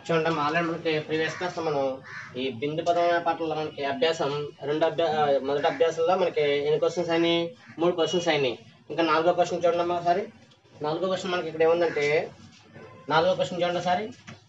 చూడండి ఆల్రెడీ మనకి previous class లో మనం ఈ బిందు పదం పాటల్లో మనకి అభ్యాసం రెండు అభ్యా ఆ, మొదటి అభ్యాసంలో మనకి ఎన్ని క్వశ్చన్స్ అయినాయి మూడు క్వశ్చన్స్ అయినాయి ఇంకా నాలుగో క్వశ్చన్ చూడండి అమ్మా ఒకసారి నాలుగో క్వశ్చన్ మనకి ఇక్కడ ఏముందంటే నాలుగో క్వశ్చన్ చూడండి ఒకసారి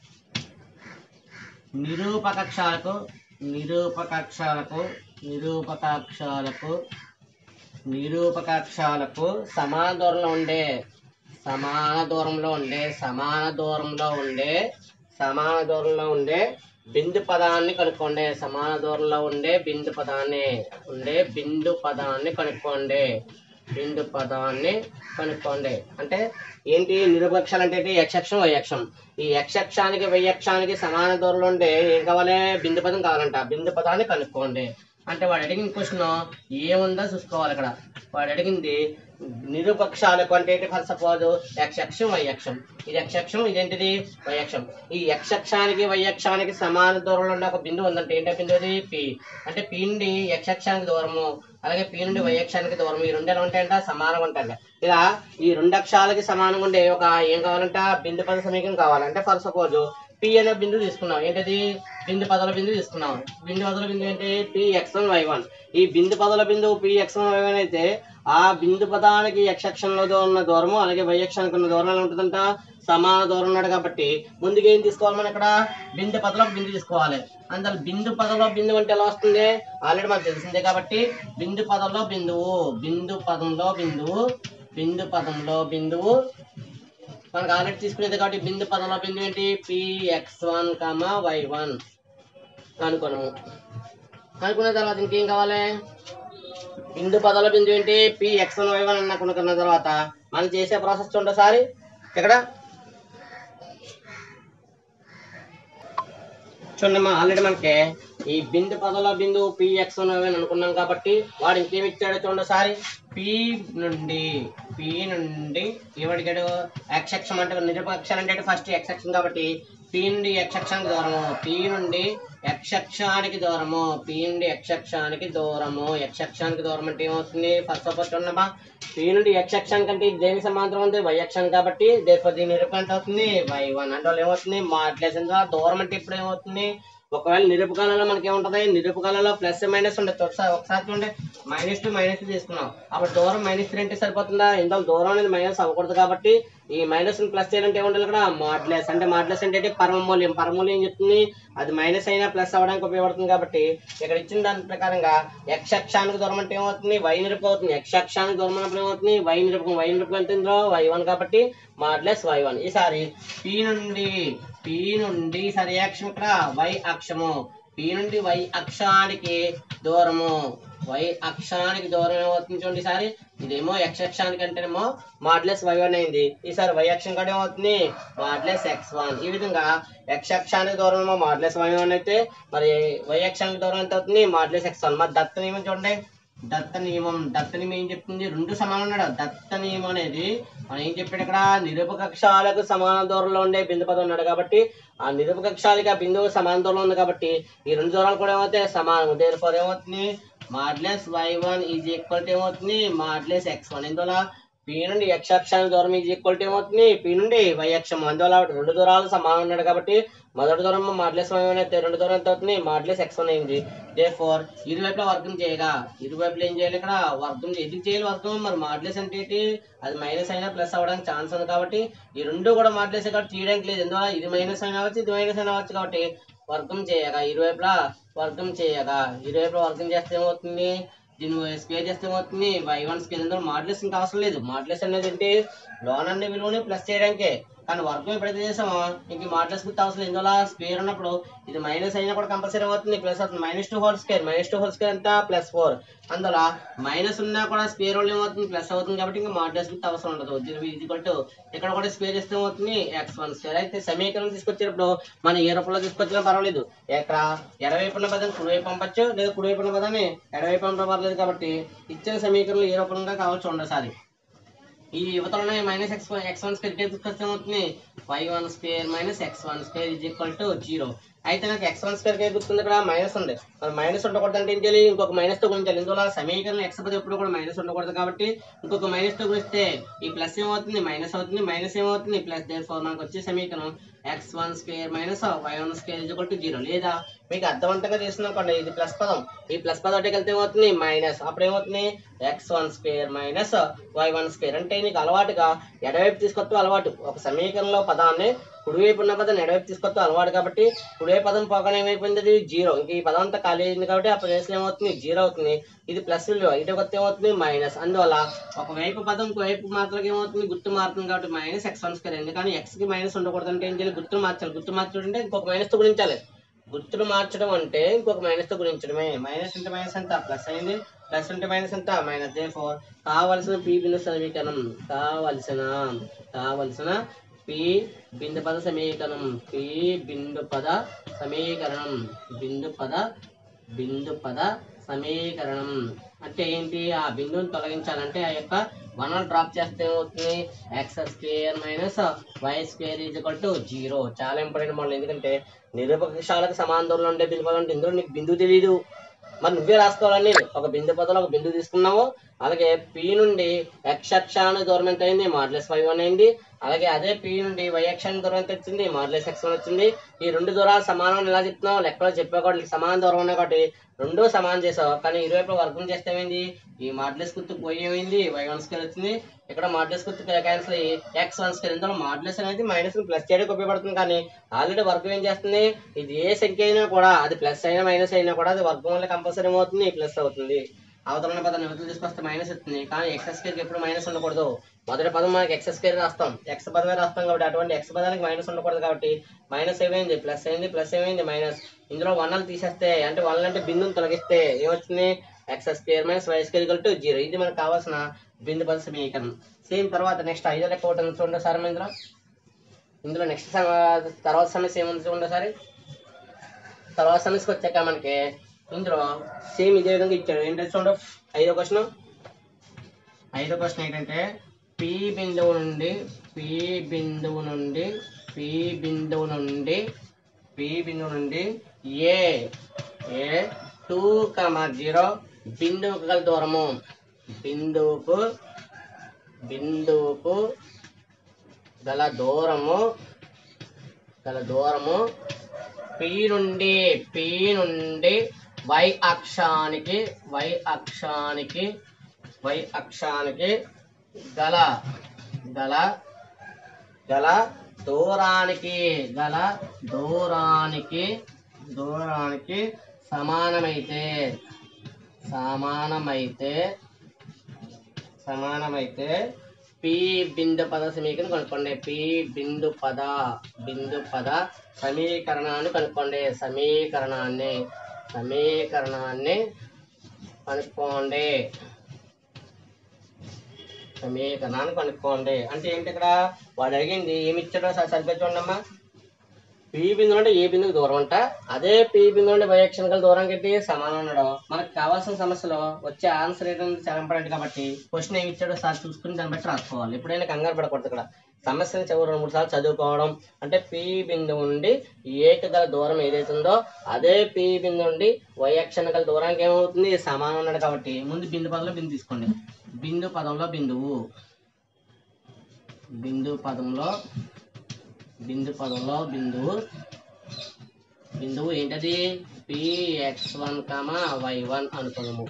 నిరూపకక్షాలకు నిరూపకక్షాలకు నిరూపకాక్షాలకు నిరూపకాక్షాలకు సమాన దూరంలో ఉండే సమాన దూరంలో ఉండే సమాన దూరంలో ఉండే సమాన దూరంలో ఉండే బిందు పదాన్ని కనుక్కోండి సమాన దూరంలో ఉండే బిందు పదాన్ని ఉండే బిందు పదాన్ని కనుక్కోండి బిందు పదాన్ని కనుక్కోండి అంటే ఏంటి నిరూపక్షాలు అంటే ఏంటి x అక్షం y అక్షం ఈ x అక్షానికి y అక్షానికి సమాన దూరంలో ఉండే ఏం కావాలి బిందు పదం కావాలంట బిందు పదాన్ని కనుక్కోండి అంటే వాడు అడిగిన క్వశ్చన్ ఏముందో చూసుకోవాలి ఇక్కడ వాడు అడిగింది నిరూపక్షాలకు అంటే ఏంటి ఫస్ట్ సపోజ్ x అక్షం y అక్షం ఇది x అక్షం ఇదేంటిది y అక్షం ఈ x అక్షానికి y అక్షానికి సమాన దూరంలో ఉండే ఒక బిందువు ఉందంటే ఏంటి ఆ బిందువు అది p అంటే p నుండి x అక్షానికి దూరము అలాగే p నుండి y అక్షానికి దూరం ఈ రెండు ఎలా ఉంటాయంట సమానంగా ఉంటాయంట ఇలా ఈ రెండు అక్షాలకి సమానంగా ఉండే ఒక ఏం కావాలంట బిందు పద సమీకరణం కావాలంటే ఫర్ సపోజ్ పి అనే బిందువు తీసుకున్నాం ఏంటది బిందు పదల బిందువు తీసుకున్నాం బిందు పదల బిందువు ఏంటి P X one Y one ఈ బిందు పదల బిందువు P X one Y one అయితే ఆ బిందు పదానికి x అక్షంలో ఉన్న దూరము అలాగే y అక్షానికి ఉన్న దూరం ఎలా ఉంటుందంట సమాన దూరం ఉన్నాడు కాబట్టి ముందుగా ఏం తీసుకోవాలి మనం ఇక్కడ బిందు పదలో బిందు తీసుకోవాలి అందులో బిందు పదలో బిందువు అంటే ఎలా వస్తుంది ఆల్రెడీ మనకు తెలిసిందే కాబట్టి బిందు పదంలో బిందువు బిందు పదంలో బిందువు బిందు పదంలో బిందువు మనకు ఆల్రెడీ తీసుకునేది కాబట్టి బిందు పదంలో బిందువు ఏంటి P X one comma Y one అనుకున్నాము అనుకున్న తర్వాత ఇంకేం కావాలి బిందు పదాల బిందు ఏంటి P X one Y one అన్న కొనుక్కున్న తర్వాత మనం చేసే ప్రాసెస్ చూడండి ఒకసారి ఇక్కడ చూడండి ఆల్రెడీ మనకి ఈ బిందు పదల బిందు P X one Y one అనుకున్నాం కాబట్టి వాడు ఇంకేమి ఇచ్చాడో చూడండి ఒకసారి పి నుండి పి నుండి ఏమడిగాడు ఎక్స్ అక్షం అంటే నిరపక్షం అంటే ఫస్ట్ ఎక్స్ అక్షం కాబట్టి పి నుండి ఎక్స్ అక్షానికి దూరము పి నుండి ఎక్స్ అక్షానికి దూరము పి నుండి ఎక్స్ అక్షానికి దూరము ఎక్స్ అక్షానికి దూరం అంటే ఏమవుతుంది ఫస్ట్ ఆఫ్ ఆల్ చూడమ్మా పి నుండి ఎక్స్ అక్షానికి అంటే ఇది దేనికి సమాంతరం ఉంది వై అక్షానికి కాబట్టి దేనిపై దీని నిరూపణ ఎంత అవుతుంది వై వన్ అంటే వాళ్ళు ఏమవుతుంది మాట్లాడేసిన ద్వారా దూరం అంటే ఇప్పుడు ఏమవుతుంది ఒకవేళ నిరూపకాలలో మనకి ఏముంటది నిరూపకాలలో ప్లస్ మైనస్ ఉండదు ఒకసారి ఒకసారి చూడండి మైనస్ టూ మైనస్ టూ తీసుకున్నాం అప్పుడు దూరం మైనస్ త్రీ అంటే సరిపోతుందా ఇందులో దూరం అనేది మైనస్ అవ్వకూడదు కాబట్టి ఈ మైనస్ ప్లస్ చేయాలంటే ఏముండాలి ఇక్కడ మాడ్లెస్ అంటే మాడ్లెస్ అంటే ఏంటి? పరమమూల్యం పరమూల్యం ఏం చెప్తుంది అది మైనస్ అయినా ప్లస్ అవ్వడానికి ఉపయోగపడుతుంది కాబట్టి ఇక్కడ ఇచ్చిన దాని ప్రకారంగా x అక్షానికి దూరం అంటే ఏమవుతుంది y నిరూపకం అవుతుంది x అక్షానికి దూరం అన్నప్పుడు ఏమవుతుంది y నిరూపకం y నిరూపకం ఎంత ఇందులో y వన్ కాబట్టి మాడ్లెస్ y వన్ ఈసారి p నుండి p నుండి సరి అక్షం ఇక్కడ y అక్షము p నుండి y అక్షానికి దూరము y అక్షానికి దూరం ఏమవుతుంది చూడండి ఈసారి ఇదేమో x అక్షానికి అంటేనేమో మాడ్లెస్ y వన్ అయింది ఈసారి y అక్షం కూడా ఏమవుతుంది మాడ్లెస్ ఎక్స్ వన్ ఈ విధంగా x అక్షానికి దూరం ఏమో మాడ్లెస్ y వన్ అయితే మరి y అక్షానికి దూరం ఎంత అవుతుంది మాడ్లెస్ ఎక్స్ వన్ మరి దత్త నియమం చూడండి దత్త నియమం దత్త నియమం ఏం చెప్తుంది రెండు సమానం ఉన్నాడు దత్త నియమం అనేది మనం ఏం చెప్పాడు ఇక్కడ నిరూపకక్షాలకు సమాన దూరంలో ఉండే బిందు పదం ఉన్నాడు కాబట్టి ఆ నిరూపకక్షాలకి ఆ బిందువు సమాన దూరంలో ఉంది కాబట్టి ఈ రెండు దూరాలు కూడా ఏమవుతాయి సమానం దేని ఫోర్ ఏమవుతుంది modulus Y one is equal to ఏమవుతుంది మాడ్లెస్ ఎక్స్ వన్ ఎందువల్ల పి నుండి x అక్షానికి దూరం ఈజ్ ఈక్వల్ టు ఏమవుతుంది పి నుండి y అక్షం అందువల్ల రెండు దూరాలు సమానం ఉన్నాడు కాబట్టి మొదటి దూరం మాడ్లెస్ వై వన్ అయితే రెండు దూరం ఎంత అవుతుంది మాడ్లెస్ ఎక్స్ వన్ అయింది డే ఫోర్ ఇరువైపులా వర్గం చేయగా ఇరువైపులా ఏం చేయాలి ఇక్కడ వర్గం చే- ఎందుకు చేయాలి వర్గం మరి మాడ్లెస్ అంటే ఏంటి అది మైనస్ అయినా ప్లస్ అవ్వడానికి ఛాన్స్ ఉంది కాబట్టి ఈ రెండు కూడా మాడ్లెస్ కాబట్టి తీయడానికి లేదు ఎందువల్ల ఇది మైనస్ అయినా అవ్వచ్చు ఇది మైనస్ అయినా అవ్వచ్చు కాబట్టి వర్గం చేయగా ఇరువైపులా వర్గం చేయగా ఇరువైపులా వర్గం చేస్తే ఏమవుతుంది దీన్ని స్క్వేర్ చేస్తే ఏమవుతుంది వై వన్ స్క్వేర్ ఎందుకంటే మాడ్యులస్ ఇంకా అవసరం లేదు మాడ్యులస్ అనేది ఏంటి లోన్ అనే విలువని ప్లస్ చేయడానికే కానీ వర్గం ఎప్పుడైతే చేసామో ఇంక మాడ్యులస్ గుర్తు అవసరం లేదు ఇందువల్ల స్క్వేర్ ఉన్నప్పుడు ఇది మైనస్ అయినా కూడా కంపల్సరీ అవుతుంది ప్లస్ అవుతుంది minus two whole square minus two whole square ఎంత ప్లస్ ఫోర్ అందువల్ల మైనస్ ఉన్నా కూడా స్క్వేర్ వల్ల ఏమవుతుంది ప్లస్ అవుతుంది కాబట్టి ఇంకా మాడ్యులస్ గుర్తు అవసరం ఉండదు ఇది కొట్టు ఇక్కడ కూడా స్క్వేర్ చేస్తే ఏమవుతుంది ఎక్స్ వన్ స్క్వేర్ అయితే సమీకరణం తీసుకొచ్చేటప్పుడు మనం ఏ రూపంలో తీసుకొచ్చినా పర్వాలేదు ఇక్కడ ఎడవైపు ఉన్న పదాన్ని కుడివైపు పంపచ్చు లేదా కుడివైపు ఉన్న పదాన్ని ఎడవైపు పంపడం పర్లేదు కాబట్టి ఇచ్చిన సమీకరణలు ఏ రూపంగా కావచ్చు ఉండసారి ఈ యువతలోనే minus X X one square తీసుకొస్తే ఏమవుతుంది Y one square minus X one square is equal to zero అయితే నాకు ఎక్స్ వన్ స్క్వేర్ కే గుర్తుంది ఇక్కడ మైనస్ ఉంది మరి మైనస్ ఉండకూడదు అంటే ఏం చేయాలి ఇంకొక మైనస్ తో గుణించాలి ఇందులో సమీకరణం ఎక్స్ పది ఎప్పుడు కూడా మైనస్ ఉండకూడదు కాబట్టి ఇంకొక మైనస్ తో గుణిస్తే ఈ ప్లస్ ఏమవుతుంది మైనస్ అవుతుంది మైనస్ ఏమవుతుంది ప్లస్ దేర్ ఫోర్ మనకు వచ్చే సమీకరణం X one square minus Y one square equal to zero లేదా మీకు అర్థవంతంగా చేస్తున్నాం అనుకోండి ఇది ప్లస్ పదం ఈ ప్లస్ పదం అంటే కలితే ఏమవుతుంది మైనస్ అప్పుడు ఏమవుతుంది X one square minus Y one square అంటే నీకు అలవాటుగా ఎడవైపు తీసుకొస్తూ అలవాటు ఒక సమీకరణంలో పదాన్ని కుడివైపు ఉన్న పదాన్ని ఎడవైపు తీసుకొస్తూ అలవాటు కాబట్టి కుడివైపు పదం పోగానే ఏమైపోయింది అది జీరో ఇంక ఈ పదం అంతా ఖాళీ అయింది కాబట్టి ఆ ప్లేస్లో ఏమవుతుంది జీరో అవుతుంది ఇది ప్లస్ విలువ ఇటు కొత్త ఏమవుతుంది మైనస్ అందువల్ల ఒకవైపు పదం ఇంకోవైపు మాత్రం ఏమవుతుంది గుర్తు మారుతుంది కాబట్టి మైనస్ ఎక్స్ వన్ స్క్వేర్ ఎందుకని ఎక్స్ కి మైనస్ ఉండకూడదు అంటే ఏం చేయాలి గుర్తును మార్చాలి గుర్తు మార్చడం అంటే ఇంకొక మైనస్ తో గుణించాలి గుర్తులు మార్చడం అంటే ఇంకొక మైనస్ తో గుణించడమే మైనస్ అంటే మైనస్ ఎంత ప్లస్ అయింది ప్లస్ అంటే మైనస్ ఎంత మైనస్ దే ఫోర్ కావలసిన పి బిందు సమీకరణం కావలసిన కావలసిన పి బిందు పద సమీకరణం పి బిందు పద సమీకరణం బిందు పద బిందు పద సమీకరణం అంటే ఏంటి ఆ బిందువుని తొలగించాలంటే ఆ యొక్క వన్ డ్రాప్ చేస్తే ఏమవుతుంది X square minus Y square is equal to zero చాలా ఇంపార్టెంట్ మోడల్ ఎందుకంటే నిరూపక్షాలకు సమాన దూరంలో ఉండే బిందు పదం అంటే ఇందులో నీకు బిందువు తెలియదు మరి నువ్వే రాసుకోవాలని ఒక బిందు పదంలో ఒక బిందు తీసుకున్నావు అలాగే పి నుండి ఎక్స్ అక్షానికి దూరం ఎంత అయింది మార్లెస్ ఫైవ్ వన్ అయింది అలాగే అదే పి నుండి వై అక్షానికి దూరం ఎంత వచ్చింది మార్లెస్ ఎక్స్ వన్ వచ్చింది ఈ రెండు దూరాలు సమానం అని ఎలా చెప్తున్నావు లెక్కలో చెప్పే కాబట్టి సమాన దూరం ఉన్నాయి కాబట్టి రెండు సమానం చేసావు కానీ ఇరువైపు వర్గం చేస్తే ఏమైంది ఈ మార్లెస్ గుర్తు పోయి ఏమైంది వై వన్ స్కేర్ వచ్చింది ఇక్కడ మార్లెస్ గుర్తు క్యాన్సిల్ అయ్యి ఎక్స్ వన్ స్కేర్ ఇందులో మార్లెస్ అనేది మైనస్ ప్లస్ చేయడానికి ఉపయోగపడుతుంది కానీ ఆల్రెడీ వర్గం ఏం చేస్తుంది ఇది ఏ సంఖ్య అయినా కూడా అది ప్లస్ అయినా మైనస్ అయినా కూడా అది వర్గం వల్ల కంపల్సరీ ఏమవుతుంది ప్లస్ అవుతుంది అవతల పదాన్ని ఇవతలు తీసుకొస్తే మైనస్ వస్తుంది కానీ ఎక్స్ స్క్వేర్ ఎప్పుడు మైనస్ ఉండకూడదు మొదటి పదం మనకి ఎక్స్ స్క్వేర్ రాస్తాం ఎక్స్ పదమే రాస్తాం కాబట్టి అటువంటి ఎక్స్ పదానికి మైనస్ ఉండకూడదు కాబట్టి మైనస్ ఏమైంది ప్లస్ అయింది ప్లస్ ఏమైంది మైనస్ ఇందులో వన్లు తీసేస్తే అంటే వన్ అంటే బిందుని తొలగిస్తే ఏమొచ్చింది X square minus Y square equal to zero ఇది మనకు కావాల్సిన బిందు పద సమీకరణం సేమ్ తర్వాత నెక్స్ట్ ఐదో లెక్క ఒకటి ఉంది చూడండి సార్ ఇందులో ఇందులో నెక్స్ట్ తర్వాత సమస్య ఏముంది చూడండి సార్ తర్వాత సమస్యకి వచ్చాక మనకి ఇందులో సేమ్ ఇదే విధంగా ఇచ్చాడు ఏంటంటే చూడండి ఐదో క్వశ్చన్ ఐదో క్వశ్చన్ ఏంటంటే పి బిందువు నుండి పి బిందువు నుండి పి బిందువు నుండి పి బిందువు నుండి ఏ ఏ టూ కమా జీరో బిందువుకు గల దూరము బిందువుకు బిందువుకు గల దూరము గల దూరము పి నుండి పి నుండి వై అక్షానికి వై అక్షానికి వై అక్షానికి గల గల గల దూరానికి గల దూరానికి దూరానికి సమానమైతే సమానమైతే సమానమైతే పి బిందు పద సమీకరణ కనుక్కోండి పి బిందు పద బిందు పద సమీకరణాన్ని కనుక్కోండి సమీకరణాన్ని సమీకరణాన్ని కనుక్కోండి సమీకరణాన్ని కనుక్కోండి అంటే ఏంటి ఇక్కడ వాడు అడిగింది ఏమి ఇచ్చాడో స- సరిగ్గా చూడండి అమ్మా పి బిందు అంటే ఏ బిందుకు దూరం అంట అదే పి బిందు నుండి వై అక్షరం గల దూరానికి ఏంటి సమానం ఉండడం మనకు కావాల్సిన సమస్యలో వచ్చే ఆన్సర్ ఏంటంటే చాలా ఇంపార్టెంట్ కాబట్టి క్వశ్చన్ ఏమి ఇచ్చాడో సార్ చూసుకుని దాన్ని బట్టి రాసుకోవాలి ఎప్పుడైనా కంగారు పడకూడదు ఇక్కడ సమస్యను చివరి రెండు మూడు సార్లు చదువుకోవడం అంటే పి బిందువు నుండి ఏక గల దూరం ఏదైతే ఉందో అదే పి బిందు నుండి వై అక్షరం గల దూరానికి ఏమవుతుంది సమానం ఉన్నాడు కాబట్టి ముందు బిందు పదంలో బిందు తీసుకోండి బిందు పదంలో బిందువు బిందు పదంలో బిందు పదంలో బిందువు బిందువు ఏంటది P X one comma Y one అనుకున్నాము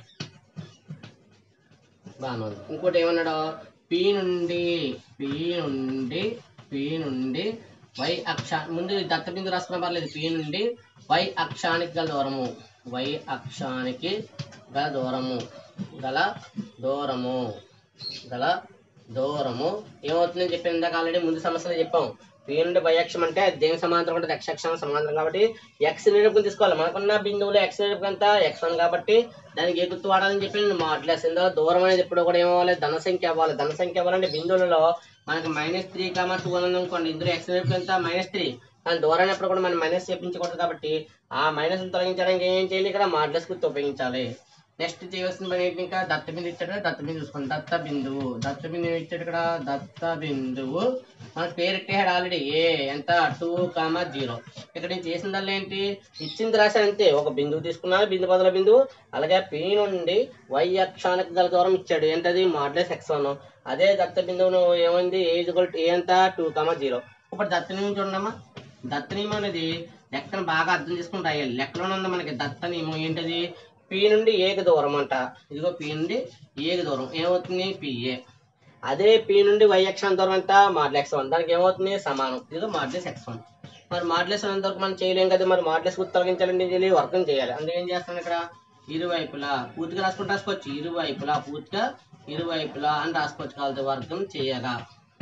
బాగా ఇంకోటి ఏమన్నాడు పి నుండి పి నుండి పి నుండి వై అక్ష ముందు దత్త బిందు రాసుకున్న పర్లేదు పి నుండి వై అక్షానికి గల దూరము వై అక్షానికి గల దూరము గల దూరము గల దూరము ఏమవుతుందని చెప్పి ఇందాక ఆల్రెడీ ముందు సమస్యలో చెప్పాం పి నుండి వై అక్షం అంటే అది దేనికి సమాంతరం ఉంటుంది x అక్షం సమాంతరం కాబట్టి ఎక్స్ నిరూపణ తీసుకోవాలి మనకున్న బిందువులో ఎక్స్ నిరూపణ ఎంత ఎక్స్ వన్ కాబట్టి దానికి ఏ గుర్తు వాడాలని చెప్పి నేను మాట్లాడేసి ఇందులో దూరం అనేది ఎప్పుడు కూడా ఏమవ్వాలి ధన సంఖ్య అవ్వాలి ధన సంఖ్య అవ్వాలంటే బిందువులలో మనకి మైనస్ త్రీ కామా టూ అని అనుకోండి ఇందులో ఎక్స్ నిరూపణ ఎంత మైనస్ త్రీ కానీ దూరాన్ని ఎప్పుడు కూడా మనం మైనస్ చేయించకూడదు కాబట్టి ఆ మైనస్ తొలగించడానికి ఏం చేయాలి ఇక్కడ మాడ్లెస్ గుర్తు ఉపయోగించాలి నెక్స్ట్ చేయవలసిన పని ఏంటి ఇంకా దత్త బిందువు ఇచ్చాడు కదా, దత్త బిందువు చూసుకోండి దత్త బిందువు దత్త బిందువు ఇచ్చాడు ఇక్కడ దత్త బిందువు మనకు పేరు ఎట్టేసాడు ఆల్రెడీ ఏ ఎంత టూ కామా జీరో ఇక్కడ నేను చేసిందల్లా ఏంటి ఇచ్చింది రాశాను అంతే ఒక బిందువు తీసుకున్నాను బిందు బదుల బిందువు అలాగే పి నుండి వై అక్షానికి గల దూరం ఇచ్చాడు ఏంటది మాడ్లెస్ ఎక్స్ వన్ అదే దత్త బిందువును ఏమైంది ఏ ఏ ఎంత టూ కామా జీరో ఇప్పుడు దత్త నియమం చూడమ్మా దత్త నియమం అనేది లెక్కను బాగా అర్థం చేసుకుని రాయాలి లెక్కలోనే ఉంది మనకి దత్త నియమం ఏంటది పి నుండి ఏకి దూరం అంట ఇదిగో పి నుండి ఏకి దూరం ఏమవుతుంది పిఏ అదే పి నుండి వై అక్షాన్ని దూరం ఎంత మాడ్లెక్స్ వన్ దానికి ఏమవుతుంది సమానం ఇదిగో మాడ్లెస్ ఎక్స్ వన్ మరి మాడ్లెస్ వన్ వరకు మనం చేయలేం కదా మరి మాడ్లెస్ గుర్తు తొలగించాలంటే ఏం చేయాలి వర్గం చేయాలి అందుకే ఏం చేస్తాను ఇక్కడ ఇరువైపులా పూర్తిగా రాసుకుంటే రాసుకోవచ్చు ఇరువైపులా పూర్తిగా ఇరువైపులా అని రాసుకోవచ్చు కావాలి వర్గం చేయగా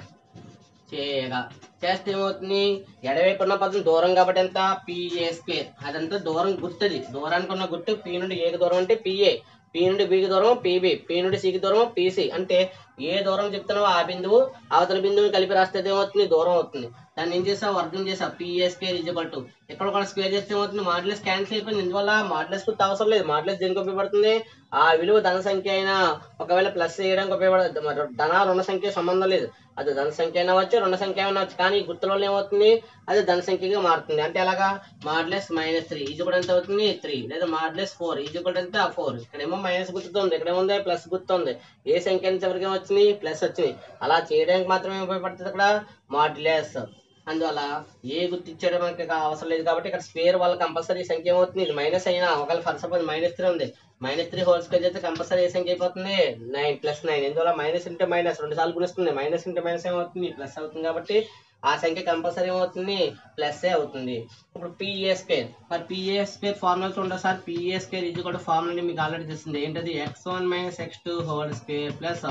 చేయగా చేస్తే ఏమవుతుంది ఎడవైపు ఉన్న పదం దూరం కాబట్టి ఎంత పిఏ స్క్వేర్ అదంతా దూరం గుర్తుది దూరానికి ఉన్న గుర్తు పి నుండి ఏకి దూరం అంటే పిఏ పి నుండి బికి దూరం పీబీ పి నుండి సికి దూరం పీసీ అంటే ఏ దూరం చెప్తున్నావో ఆ బిందువు అవతల బిందువుని కలిపి రాస్తే ఏమవుతుంది దూరం అవుతుంది దాన్ని ఏం చేసావు వర్గం చేసావు పిఏ స్క్వేర్ ఈజ్వల్ టు ఇక్కడ కూడా స్క్వేర్ చేస్తే ఏమవుతుంది మాడ్లెస్ క్యాన్సిల్ అయిపోయింది ఇందువల్ల మాడ్లెస్ గుర్తు అవసరం లేదు మాడ్లెస్ దేనికి ఉపయోగపడుతుంది ఆ విలువ ధన సంఖ్య అయినా ఒకవేళ ప్లస్ చేయడానికి ఉపయోగపడదు మరి ధన రుణ సంఖ్య సంబంధం లేదు అది ధన సంఖ్య అయినా వచ్చు రుణ సంఖ్య అయినా వచ్చు కానీ గుర్తులో ఏమవుతుంది అది ధన సంఖ్యగా మారుతుంది అంటే ఎలాగా మాడ్లెస్ మైనస్ త్రీ ఈజీ కూడా ఎంత అవుతుంది త్రీ లేదా మాడ్లెస్ ఫోర్ ఈజీ కూడా ఎంత ఫోర్ ఇక్కడేమో మైనస్ గుర్తుంది ఇక్కడేముంది ప్లస్ గుర్తుంది ఏ సంఖ్య నుంచి ఎవరికి వచ్చింది ప్లస్ వచ్చింది అలా చేయడానికి మాత్రమే ఉపయోగపడుతుంది ఇక్కడ మాడ్లెస్ అందువల్ల ఏ గుర్తు ఇచ్చాడో మనకి ఇక అవసరం లేదు కాబట్టి ఇక్కడ స్క్వేర్ వల్ల కంపల్సరీ సంఖ్య ఏమవుతుంది ఇది మైనస్ అయినా ఒకవేళ ఫర్ సపోజ్ మైనస్ త్రీ ఉంది మైనస్ త్రీ హోల్ స్క్వేర్ చేస్తే కంపల్సరీ ఏ సంఖ్య అయిపోతుంది నైన్ ప్లస్ నైన్ ఎందువల్ల మైనస్ ఇంటే మైనస్ రెండు సార్లు గుణిస్తుంది మైనస్ ఇంటే మైనస్ ఏమవుతుంది ప్లస్ అవుతుంది కాబట్టి ఆ సంఖ్య కంపల్సరీ ఏమవుతుంది ప్లస్ అవుతుంది ఇప్పుడు పిఏ స్క్వేర్ మరి పిఏ స్క్వేర్ ఫార్ములా చూడండి సార్ పిఏ స్క్వేర్ ఇది కూడా ఫార్ములా మీకు ఆల్రెడీ తెలిసింది ఏంటది X one minus X two whole square plus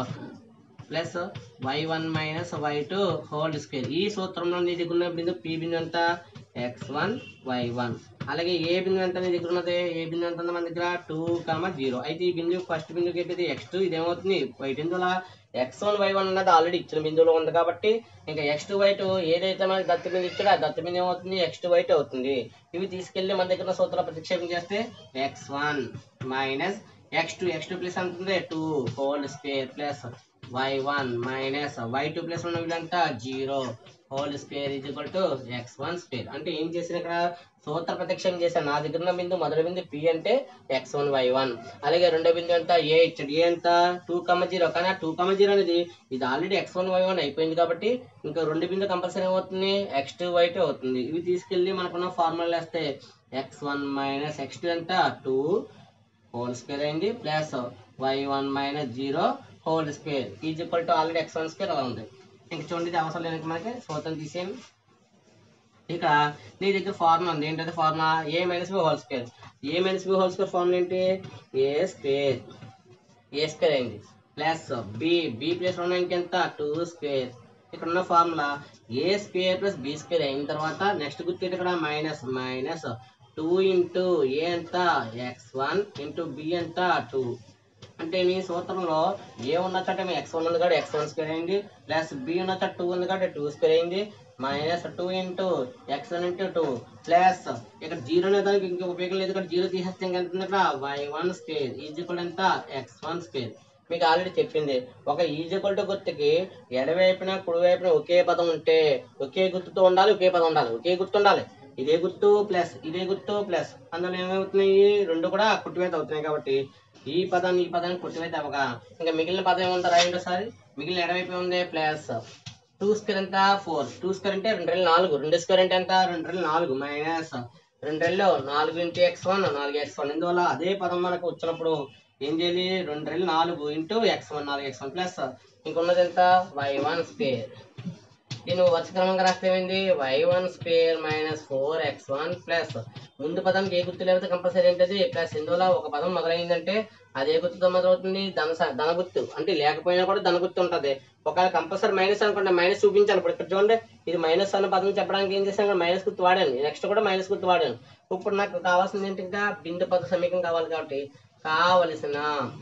plus Y one minus Y two whole square ఈ సూత్రంలో నీ దగ్గర ఉన్న బిందు పి బిందు ఎంత ఎక్స్ వన్ వై వన్ అలాగే ఏ బిందు ఎంత నీ దగ్గర ఉన్నది ఏ బిందు ఎంత ఉంది మన దగ్గర టూ కామ జీరో అయితే ఈ బిందు ఫస్ట్ బిందుకి ఏంటిది ఎక్స్ టూ ఇదేమవుతుంది Y two X one Y one అన్నది ఆల్రెడీ ఇచ్చిన బిందువులో ఉంది కాబట్టి ఇంకా ఎక్స్ టూ వై టూ ఏదైతే మనకి దత్త బిందు ఇచ్చాడో ఆ దత్త బిందు ఏమవుతుంది ఎక్స్ టూ వై టూ అవుతుంది ఇవి తీసుకెళ్లి మన దగ్గర ఉన్న సూత్రాలు ప్రతిక్షేపం చేస్తే X one minus X two X two plus ఎంత ఉంది two whole square plus Y one minus Y two plus ఉన్న విధంతా zero whole square is equal to X one square అంటే ఏం చేసిన ఇక్కడ సూత్ర ప్రత్యక్షం చేశాను నా దగ్గర ఉన్న బిందు మొదటి బిందు పి అంటే ఎక్స్ వన్ వై వన్ అలాగే రెండో బిందు ఎంత ఏ ఇచ్చాడు ఏ ఎంత టూ కమ్మ జీరో కానీ ఆ టూ కమ్మ జీరో అనేది ఇది already X one Y one అయిపోయింది కాబట్టి ఇంకా రెండు బిందు కంపల్సరీ ఏమవుతుంది ఎక్స్ టూ వై టూ అవుతుంది ఇవి తీసుకెళ్ళి మనకున్న ఫార్ములా వేస్తే X one minus X two ఎంత టూ హోల్ స్క్వేర్ అయింది plus Y one minus zero whole square is equal to already X one square అలా ఉంది ఇంక చూడండి ఇది అవసరం లేదు ఇంక మనకి సూత్రం తీసేయండి ఇక్కడ నీ దగ్గర ఫార్ములా ఉంది ఏంటంటే formula A minus B whole square A minus B whole square formula ఏంటి ఏ స్క్వేర్ ఏ స్క్వేర్ అయింది ప్లస్ బి బి ప్లస్ రెండు ఇంకెంత టూ స్క్వేర్ ఇక్కడ ఉన్న formula A square plus B square అయిన తర్వాత నెక్స్ట్ గుర్తు ఇక్కడ minus minus two into A ఎంత ఎక్స్ వన్ ఇంటూ బి ఎంత టూ అంటే మీ సూత్రంలో ఏ ఉన్న చోట మీ ఎక్స్ వన్ ఉంది కాబట్టి ఎక్స్ వన్ స్క్వేర్ అయింది ప్లస్ బి ఉన్న చోట టూ ఉంది కాబట్టి టూ స్క్వేర్ అయింది minus two into X one into two plus ఇక్కడ జీరో అనే దానికి ఇంక ఉపయోగం లేదు ఇక్కడ జీరో తీసేస్తే ఇంకా ఎంత ఉంది ఇక్కడ Y one square is equal ఎంత ఎక్స్ వన్ స్క్వేర్ మీకు ఆల్రెడీ చెప్పింది ఒక ఈజ్వల్ టు గుర్తుకి ఎడవైపున కుడివైపున ఒకే పదం ఉంటే ఒకే గుర్తుతో ఉండాలి ఒకే పదం ఉండాలి ఒకే గుర్తు ఉండాలి ఇదే గుర్తు ప్లస్ ఇదే గుర్తు ప్లస్ అందులో ఏమవుతున్నాయి రెండు కూడా కుట్టివేత అవుతున్నాయి కాబట్టి ఈ పదాన్ని ఈ పదాన్ని కుట్టివేత అవగా ఇంకా మిగిలిన పదం ఏముంది రాయండి ఒకసారి మిగిలిన ఎడవైపు ఉంది ప్లస్ టూ స్క్వేర్ ఎంత ఫోర్ టూ స్క్వేర్ అంటే రెండు రెళ్ళు నాలుగు రెండు స్క్వేర్ అంటే ఎంత రెండు రెళ్ళు నాలుగు మైనస్ రెండు రెళ్ళు నాలుగు ఇంటూ ఎక్స్ వన్ నాలుగు ఎక్స్ వన్ ఇందువల్ల అదే పదం మనకు వచ్చినప్పుడు ఏం చేయాలి రెండు రెళ్ళు నాలుగు ఇంటూ ఎక్స్ వన్ నాలుగు ఎక్స్ వన్ ప్లస్ ఇంకున్నది ఎంత వై వన్ స్క్వేర్ దీన్ని వరుస క్రమంగా రాస్తే ఏమైంది Y one square minus four X one plus ముందు పదానికి ఏ గుర్తు లేకపోతే కంపల్సరీ ఏంటది ప్లస్ ఇందువల్ల ఒక పదం మొదలైందంటే అది ఏ గుర్తుతో మొదలవుతుంది ధన స- ధన గుర్తు అంటే లేకపోయినా కూడా ధన గుర్తు ఉంటుంది ఒకవేళ కంపల్సరీ మైనస్ అనుకుంటే మైనస్ చూపించాను ఇప్పుడు ఇక్కడ చూడండి ఇది మైనస్ అన్న పదం చెప్పడానికి ఏం చేశాను మైనస్ గుర్తు వాడాను నెక్స్ట్ కూడా మైనస్ గుర్తు వాడాను ఇప్పుడు నాకు కావాల్సింది ఏంటి ఇంకా బిందు పద సమీకరణం కావాలి కాబట్టి కావలసిన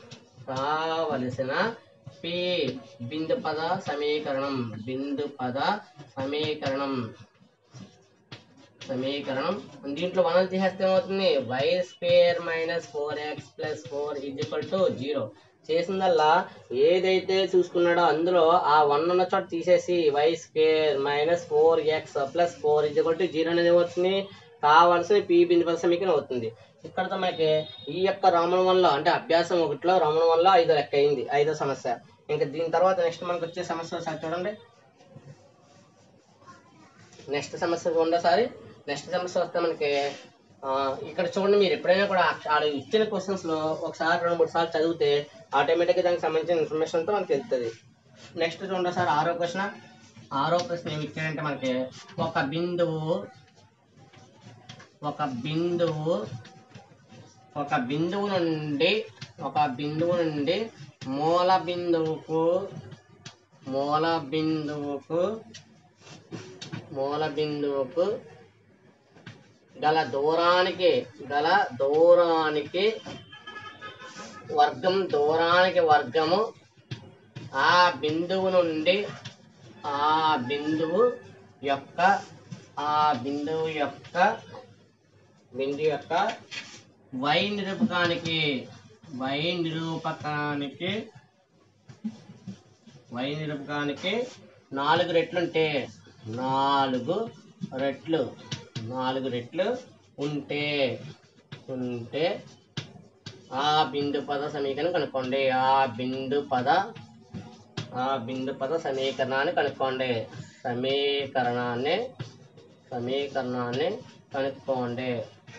కావలసిన పి బిందు పద సమీకరణం బిందు పద సమీకరణం సమీకరణం దీంట్లో వన్ తీసేస్తే ఏమవుతుంది Y square minus four X plus four is equal to zero చేసిందల్లా ఏదైతే చూసుకున్నాడో అందులో ఆ వన్ ఉన్న చోట తీసేసి Y square minus four X plus four is equal to zero అనేది ఏమవుతుంది కావాల్సిన పి బిందు పద సమీకరణం అవుతుంది ఇక్కడతో మనకి ఈ యొక్క రామణ వల్ల అంటే అభ్యాసం ఒకటిలో రామణ వల్ల ఐదో లెక్క అయింది ఐదో సమస్య ఇంకా దీని తర్వాత నెక్స్ట్ మనకు వచ్చే సమస్య ఒకసారి చూడండి నెక్స్ట్ సమస్య చూడండి ఒకసారి నెక్స్ట్ సమస్య వస్తే మనకి ఆ, ఇక్కడ చూడండి మీరు ఎప్పుడైనా కూడా ఆ- ఆడ ఇచ్చిన క్వశ్చన్స్ లో ఒకసారి రెండు మూడు సార్లు చదివితే ఆటోమేటిక్గా దానికి సంబంధించిన ఇన్ఫర్మేషన్ అంతా మనకు తెలుస్తుంది నెక్స్ట్ చూడండి సార్ ఆరో ప్రశ్న ఆరో ప్రశ్న ఏమి ఇచ్చాడంటే మనకి ఒక బిందువు ఒక బిందువు ఒక బిందువు నుండి ఒక బిందువు నుండి మూల బిందువుకు మూల బిందువుకు మూల బిందువుకు గల దూరానికి గల దూరానికి వర్గం దూరానికి వర్గము ఆ బిందువు నుండి ఆ బిందువు యొక్క ఆ బిందువు యొక్క బిందువు యొక్క వై నిరూపకానికి వై నిరూపకానికి వై నిరూపకానికి నాలుగు రెట్లుంటే నాలుగు రెట్లు నాలుగు రెట్లు ఉంటే ఉంటే ఆ బిందు పద సమీకరణం కనుక్కోండి ఆ బిందు పద ఆ బిందు పద సమీకరణాన్ని కనుక్కోండి సమీకరణాన్ని సమీకరణాన్ని కనుక్కోండి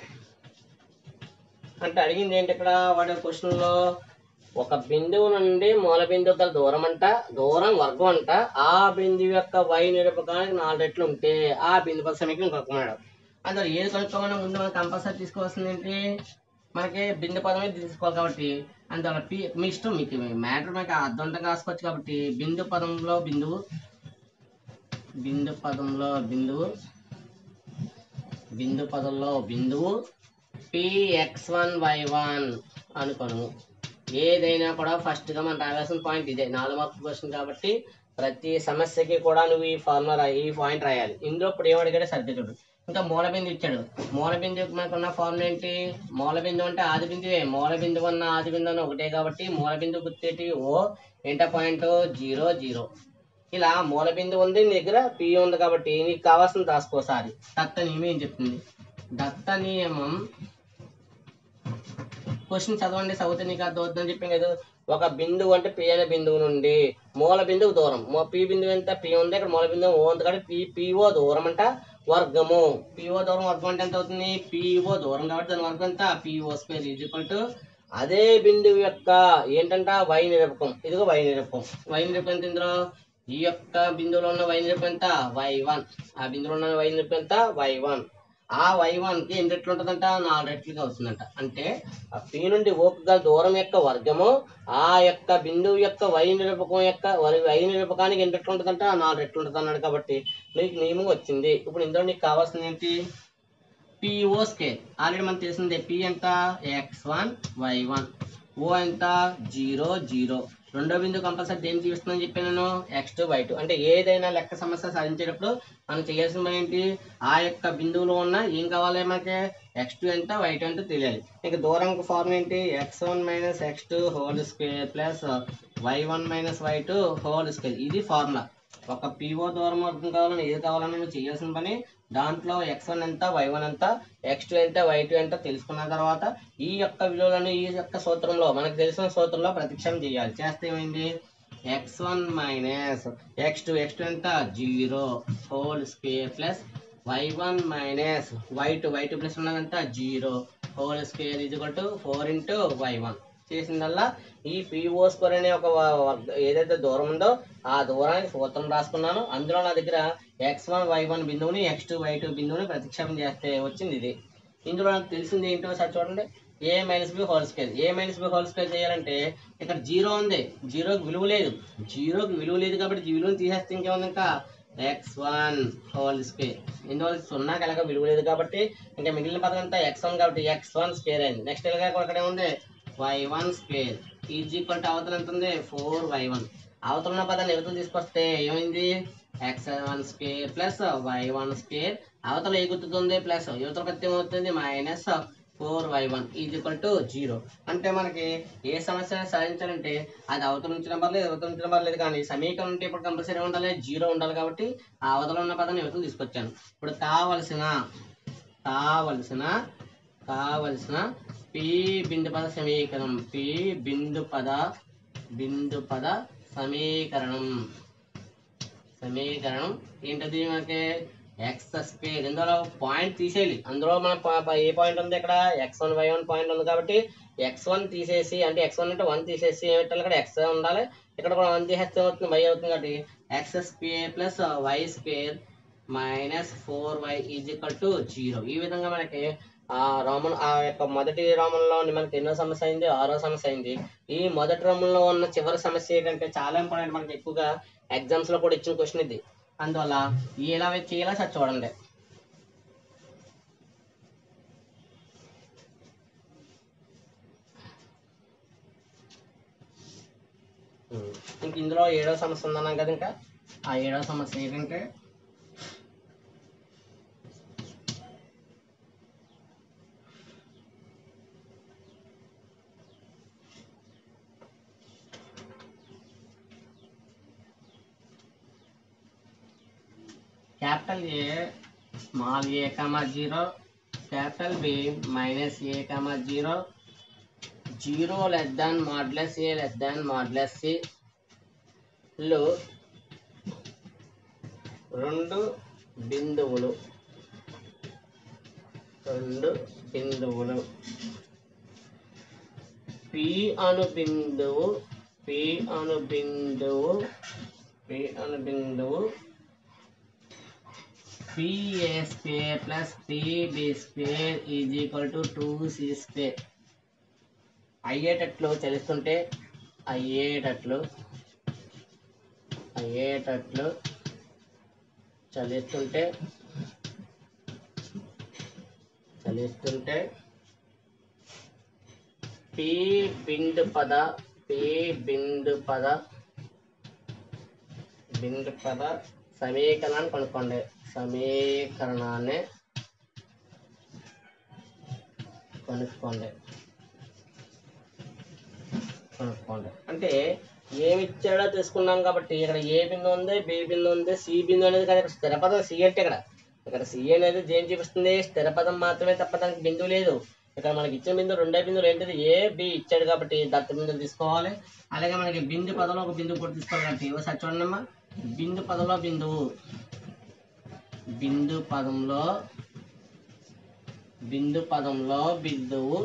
అంటే అడిగింది ఏంటి ఇక్కడ వాడి క్వశ్చన్లో ఒక బిందువు నుండి మూల బిందువు గల దూరం అంట దూరం వర్గం అంట ఆ బిందువు యొక్క వై నిరూపకానికి నాలుగు రెట్లు ఉంటే ఆ బిందు పద సమీకరణం కనుక్కున్నాడు అందులో ఏది కనుక్కోమన్నా ముందు మనం కంపల్సరీ తీసుకోవాల్సింది ఏంటి మనకి బిందు పదమే తీసుకోవాలి కాబట్టి అందువల్ల పి మీ ఇష్టం మీకు మ్యాటర్ మనకి అర్థవంతంగా రాసుకోవచ్చు కాబట్టి బిందు పదంలో బిందువు బిందు పదంలో బిందువు బిందు పదంలో బిందువు P X one Y one అనుకోను ఏదైనా కూడా ఫస్ట్గా మనం రాయాల్సిన పాయింట్ ఇదే నాలుగు మార్కుల క్వశ్చన్ కాబట్టి ప్రతి సమస్యకి కూడా నువ్వు ఈ ఫార్ములా రాయి ఈ పాయింట్ రాయాలి ఇందులో ఇప్పుడు ఏమడిగాడే సర్దికుడు ఇంకా మూల బిందు ఇచ్చాడు మూల బిందువుకి మనకు ఉన్న ఫార్ములా ఏంటి మూల బిందువు అంటే ఆది బిందువే మూల బిందువు అన్న ఆది బిందువు అన్న ఒకటే కాబట్టి మూల బిందువు గుర్తేటి ఓ ఏంటో పాయింట్ జీరో జీరో ఇలా మూల బిందువు ఉంది నీ దగ్గర పి ఉంది కాబట్టి నీకు కావాల్సింది రాసుకోసారి దత్త నియమం ఏం చెప్తుంది దత్త నియమం క్వశ్చన్ చదవండి చదివితే నీకు అర్థం అవుతుందని చెప్పాం కదా ఒక బిందువు అంటే పి అనే బిందువు నుండి మూల బిందువు దూరం మో పి బిందువు ఎంత పి ఉంది ఇక్కడ మూల బిందువు ఓ ఉంది కాబట్టి పి పిఓ దూరం అంట వర్గము పిఓ దూరం వర్గం అంటే ఎంత అవుతుంది పిఓ దూరం కాబట్టి దాని వర్గం ఎంత PO square is equal to అదే బిందువు యొక్క ఏంటంట వై నిరూపకం ఇదిగో వై నిరూపకం వై నిరూపకం ఎంత ఇందులో ఈ యొక్క బిందువులో ఉన్న వై నిరూపకం ఎంత వై వన్ ఆ బిందువులో ఉన్న వై నిరూపకం ఎంత వై వన్ ఆ వై వన్ కి ఎన్ని రెట్లు ఉంటుందంట నాలుగు రెట్లుగా వస్తుందంట అంటే ఆ పి నుండి ఓకు గల దూరం యొక్క వర్గము ఆ యొక్క బిందువు యొక్క వై నిరూపకం యొక్క వై- వై నిరూపకానికి ఎన్ని రెట్లు ఉంటుందంట నాలుగు రెట్లు ఉంటుంది అన్నాడు కాబట్టి నీకు నియమం వచ్చింది ఇప్పుడు ఇందులో నీకు కావాల్సింది ఏంటి పిఓ స్కేర్ ఆల్రెడీ మనకు తెలిసిందే పి ఎంత X one Y one O ఎంత జీరో జీరో రెండో బిందువు కంపల్సరీ దేని చూపిస్తుందని చెప్పాను నేను ఎక్స్ టూ వై టూ అంటే ఏదైనా లెక్క సమస్య సాధించేటప్పుడు మనం చేయాల్సిన పని ఏంటి ఆ యొక్క బిందువులో ఉన్న ఏం కావాలి మనకి ఎక్స్ టూ ఎంత వై టూ ఎంత తెలియాలి ఇక దూరం ఫార్మ్ ఏంటి X one minus X two whole square plus Y one minus Y two whole square ఇది ఫార్ములా ఒక పిఓ దూరం వర్గం కావాలని ఏది కావాలని నువ్వు చేయాల్సిన పని దాంట్లో ఎక్స్ వన్ ఎంత వై వన్ ఎంత ఎక్స్ టూ ఎంత వై టూ ఎంత తెలుసుకున్న తర్వాత ఈ యొక్క విలువలను ఈ యొక్క సూత్రంలో మనకు తెలిసిన సూత్రంలో ప్రతిక్షేపం చేయాలి చేస్తే ఏమైంది X one minus X two X two ఎంత zero whole square plus Y one minus Y two Y two plus ఉన్నదంత జీరో హోల్ స్క్వేర్ ఇది to four into Y one చేసిందల్లా ఈ పిఓ స్కోర్ అనే ఒక వ- వర్గ- ఏదైతే దూరం ఉందో ఆ దూరానికి సూత్రం రాసుకున్నాను అందులో నా దగ్గర ఎక్స్ వన్ వై వన్ బిందువుని ఎక్స్ టూ వై టూ బిందువుని ప్రతిక్షేపం చేస్తే వచ్చింది ఇది ఇందులో నాకు తెలిసింది ఏంటో సార్ చూడండి A minus B whole square A minus B whole square చేయాలంటే ఇక్కడ జీరో ఉంది జీరోకి విలువ లేదు జీరోకి విలువ లేదు కాబట్టి ఈ విలువను తీసేస్తే ఇంకేముంది ఇంకా ఎక్స్ వన్ హోల్ స్క్వేర్ ఇందువల్ల సున్నాకి ఎలాగ విలువ లేదు కాబట్టి ఇంకా మిగిలిన పదం అంతా ఎక్స్ వన్ కాబట్టి ఎక్స్ వన్ స్క్వేర్ అయింది నెక్స్ట్ ఎలాగ ఇక్కడ ఉంది Y one square is equal to అవతల ఎంత ఉంది ఫోర్ వై వన్ అవతల ఉన్న పదాన్ని ఎవరితో తీసుకొస్తే ఏమైంది X one square plus Y one square అవతల ఏ గుర్తుంది ప్లస్ యువతల కత్తి ఏమవుతుంది minus four Y one is equal to zero అంటే మనకి ఏ సమస్య సాధించాలంటే అది అవతల నుంచి నెంబర్ లేదు అవతల నుంచి నెంబర్ లేదు కానీ సమీకరణం అంటే ఇప్పుడు కంపల్సరీ ఉండాలి జీరో ఉండాలి కాబట్టి ఆ అవతల ఉన్న పదాన్ని యువతలు తీసుకొచ్చాను ఇప్పుడు కావలసిన కావలసిన కావలసిన పి బిందు పద సమీకరణం పి బిందు పద బిందు పద సమీకరణం సమీకరణం ఏంటది మనకి ఎక్స్ స్క్వేర్ ఇందులో పాయింట్ తీసేయాలి అందులో మన ప- ప- ఏ పాయింట్ ఉంది ఇక్కడ X one Y one point ఉంది కాబట్టి ఎక్స్ వన్ తీసేసి అంటే ఎక్స్ వన్ అంటే వన్ తీసేసి ఏం పెట్టాలి ఇక్కడ ఎక్స్ ఉండాలి ఇక్కడ కూడా వన్ తీసేస్తే అవుతుంది వై అవుతుంది కాబట్టి X square plus Y square minus four Y is equal to zero ఈ విధంగా మనకి ఆ రోమన్ ఆ యొక్క మొదటి రోమంలో మనకి ఎన్నో సమస్య అయింది ఆరో సమస్య అయింది ఈ మొదటి రోమంలో ఉన్న చివరి సమస్య ఏంటంటే చాలా ఇంపార్టెంట్ మనకి ఎక్కువగా ఎగ్జామ్స్ లో కూడా ఇచ్చిన క్వశ్చన్ ఇది అందువల్ల ఈ ఎలా చేయాలో సార్ చూడండి ఉమ్. ఇంక ఇందులో ఏడో సమస్య ఉందన్నాం కదా ఇంకా ఆ ఏడో సమస్య ఏంటంటే capital A small A comma zero capital B minus A comma zero zero less than modulus A less than modulus C లో రెండు బిందువులు రెండు బిందువులు పి అను బిందువు పి అను బిందువు పి అను బిందువు PA square plus PB square is equal to two C square అయ్యేటట్లు తెలుస్తుంటే అయ్యేటట్లు అయ్యేటట్లు చలిస్తుంటే చలిస్తుంటే పి బిందు పద పి బిందు పద బిందు పద సమీకరణాన్ని కనుక్కోండి సమీకరణాన్ని కనుక్కోండి కనుక్కోండి అంటే ఏమి ఇచ్చాడో తెలుసుకున్నాం కాబట్టి ఇక్కడ ఏ బిందు ఉంది బి బిందు ఉంది సి బిందు అనేది కాదు ఇక్కడ స్థిర పదం సి అంటే ఇక్కడ ఇక్కడ సి అనేది దేని చూపిస్తుంది స్థిర పదం మాత్రమే తప్ప దానికి బిందువు లేదు ఇక్కడ మనకి ఇచ్చిన బిందు రెండే బిందువులు ఏంటిది ఏ బి ఇచ్చాడు కాబట్టి దత్త బిందులు తీసుకోవాలి అలాగే మనకి బిందు పదంలో ఒక బిందువు కూడా తీసుకోవాలి కాబట్టి ఒకసారి చూడండి అమ్మా బిందు పదంలో బిందువు బిందు పదంలో బిందు పదంలో బిందువు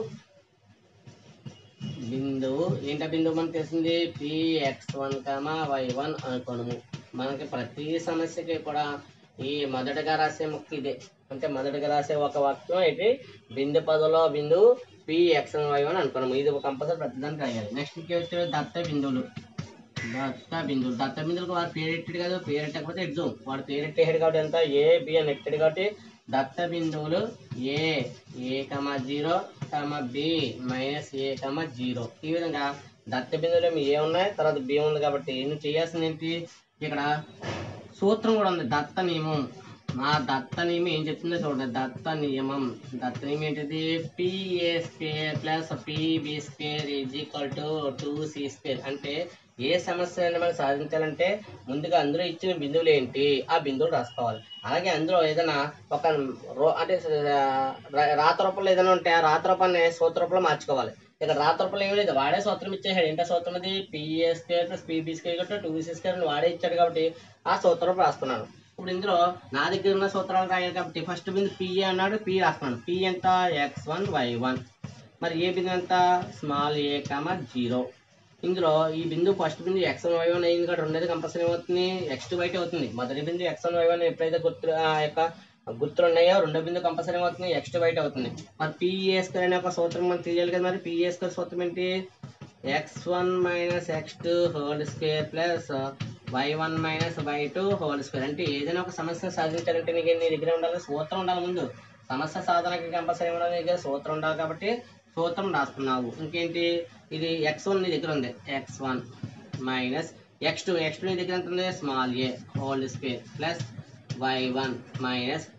బిందువు ఏంట బిందువు మనకు తెలిసింది P X one comma Y one అనుకోనము మనకి ప్రతి సమస్యకి కూడా ఈ మొదటగా రాసే ముక్కు ఇదే అంటే మొదటగా రాసే ఒక వాక్యం ఏంటి బిందు పదంలో బిందువు P X one Y one అనుకోనము ఇది కంపల్సరీ ప్రతిదానికి రాయాలి నెక్స్ట్ వచ్చే దత్త బిందువులు దత్త బిందువులు దత్త బిందువులకు వాడు పేరు ఎట్టాడు కదా పేరు ఎట్టకపోతే ఎగ్జామ్ వాడు పేరు ఎట్టేసాడు కాబట్టి ఎంత ఏ బి అని ఎట్టాడు కాబట్టి దత్త బిందువులు A A comma zero comma B minus A comma zero ఈ విధంగా దత్త బిందువులు ఏమి ఏ ఉన్నాయి తర్వాత బి ఉంది కాబట్టి నువ్వు చేయాల్సింది ఏంటి ఇక్కడ సూత్రం కూడా ఉంది దత్త నియమం మా దత్త నియమం ఏం చెప్తుందో చూడండి దత్త నియమం దత్త నియమం ఏంటిది PA square plus PB square is equal to two C square అంటే ఏ సమస్య అయినా మనం సాధించాలంటే ముందుగా అందులో ఇచ్చిన బిందువులు ఏంటి ఆ బిందువులు రాసుకోవాలి అలాగే అందులో ఏదైనా ఒక రో అంటే రా- రాత రూపంలో ఏదైనా ఉంటే ఆ రాత రూపాన్ని సూత్ర రూపంలో మార్చుకోవాలి ఇక్కడ రాత రూపంలో ఏమీ లేదు వాడే సూత్రం ఇచ్చేసాడు ఏంటో సూత్రం అది PA square plus PB square కాబట్టి టూ సి స్క్వేర్ అని వాడే ఇచ్చాడు కాబట్టి ఆ సూత్రం రాస్తున్నాను ఇప్పుడు ఇందులో నా దగ్గర ఉన్న సూత్రాలు రాయాలి కాబట్టి ఫస్ట్ బిందు పిఏ అన్నాడు పి రాస్తున్నాను పి ఎంత ఎక్స్ వన్ వై వన్ మరి ఏ బిందు ఎంత స్మాల్ ఏ కామ జీరో ఇందులో ఈ బిందు ఫస్ట్ బిందు ఎక్స్ వన్ వై వన్ అయింది కాబట్టి రెండేది కంపల్సరీ అవుతుంది ఎక్స్ టూ బయట అవుతుంది మొదటి బిందు ఎక్స్ వన్ వై వన్ ఎప్పుడైతే గుర్తు ఆ యొక్క గుర్తులు ఉన్నాయో రెండో బిందు కంపల్సరీ అవుతుంది ఎక్స్ టూ బయట అవుతుంది మరి పిఏ స్క్వేర్ అనే ఒక సూత్రం మనం తెలియాలి కదా మరి పిఏ స్క్వేర్ సూత్రం ఏంటి X one minus X two whole square plus Y one minus Y two whole square అంటే ఏదైనా ఒక సమస్య సాధించాలంటే నీకు నీ దగ్గర ఉండాలి సూత్రం ఉండాలి ముందు సమస్య సాధనకి కంపల్సరీ ఉండాలి నీ దగ్గర సూత్రం ఉండాలి కాబట్టి సూత్రం రాస్తున్నావు ఇంకేంటి ఇది ఎక్స్ వన్ నీ దగ్గర ఉంది X one minus X two X two నీ దగ్గర ఎంత ఉంది small A whole square plus Y one minus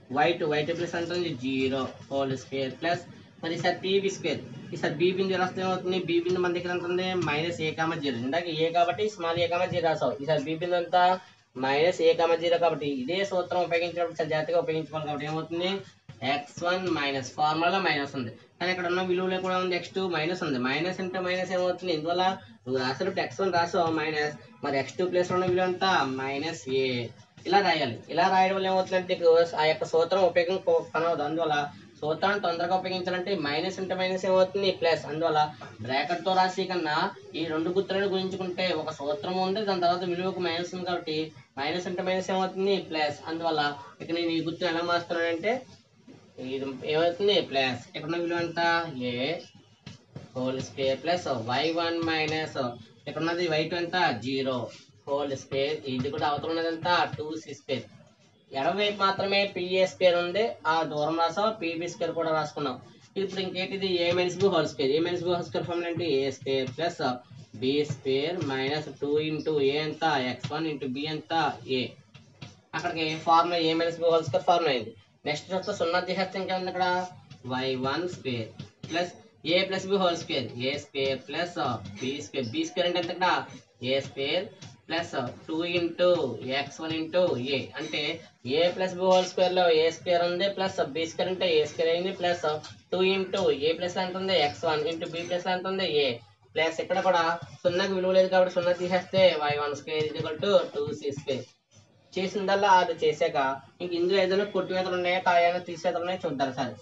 Y two Y two plus అంటే జీరో హోల్ స్క్వేర్ ప్లస్ మరి ఈసారి పీబీ స్క్వేర్ ఈసారి బీ బిందు రాస్తే ఏమవుతుంది బీ బిందు మన దగ్గర ఎంత ఉంది మైనస్ ఏ కామ జీరో ఇందాక ఏ కాబట్టి స్మాల్ ఏ కామ జీరో రాసావు ఈసారి బీ బిందు అంతా మైనస్ ఏ కామ జీరో కాబట్టి ఇదే సూత్రం ఉపయోగించినప్పుడు చాలా జాగ్రత్తగా ఉపయోగించుకోవాలి కాబట్టి ఏమవుతుంది X one minus formula minus ఉంది కానీ ఇక్కడ ఉన్న విలువలో కూడా ఉంది ఎక్స్ టూ మైనస్ ఉంది మైనస్ అంటే మైనస్ ఏమవుతుంది ఇందువల్ల నువ్వు రాసినప్పుడు ఎక్స్ వన్ రాసావు మైనస్ మరి ఎక్స్ టూ ప్లేస్ ఉన్న విలువ అంతా మైనస్ ఏ ఇలా రాయాలి ఇలా రాయడం వల్ల ఏమవుతుందంటే నీకు ఆ యొక్క సూత్రం ఉపయోగం ప- పని అవుతుంది అందువల్ల సూత్రాన్ని తొందరగా ఉపయోగించాలంటే మైనస్ అంటే మైనస్ ఏమవుతుంది ప్లస్ అందువల్ల బ్రాకెట్ తో రాసి కన్నా ఈ రెండు గుర్తులను గురించుకుంటే ఒక సూత్రం ఉంది దాని తర్వాత విలువకు మైనస్ ఉంది కాబట్టి మైనస్ అంటే మైనస్ ఏమవుతుంది ప్లస్ అందువల్ల ఇక నేను ఈ గుర్తును ఎలా మారుస్తున్నానంటే ఇది ఏమవుతుంది ప్లస్ ఇక్కడ ఉన్న విలువ ఎంత A whole square plus Y one minus ఇక్కడ ఉన్నది వై టూ ఎంత జీరో హోల్ స్క్వేర్ ఇది కూడా అవతల ఉన్నది ఎంత టూ సి స్క్వేర్ ఎడమవైపు మాత్రమే పిఏ స్క్వేర్ ఉంది ఆ దూరం రాసాం పీబీ స్క్వేర్ కూడా రాసుకున్నాం ఇప్పుడు ఇంకేంటిది A minus B whole square A minus B whole square formula అంటే A square plus B square minus two into A ఎంత ఎక్స్ వన్ ఇంటూ బి ఎంత ఏ అక్కడికి formula A minus B whole square formula అయింది next చూస్తే సున్నా తీసేస్తే ఇంకా ఉంది ఇక్కడ Y one square plus A plus B whole square A square plus B square B square అంటే ఎంత ఇక్కడ A square plus two into X one into A అంటే A plus B whole square లో ఏ స్క్వేర్ ఉంది plus B square అంటే A square అయింది plus two into A plus ఎంత ఉంది X one into B plus ఎంత ఉంది ఏ plus ఇక్కడ కూడా సున్నాకి విలువ లేదు కాబట్టి సున్నా తీసేస్తే వై వన్ స్క్వేర్ ఇది టు టూ సి స్క్వేర్ చేసిందల్లా అది చేశాక ఇంక ఇందులో ఏదైనా కొట్టివేతలు ఉన్నాయా కాయన తీసేతలు ఉన్నాయా చూద్దాం సార్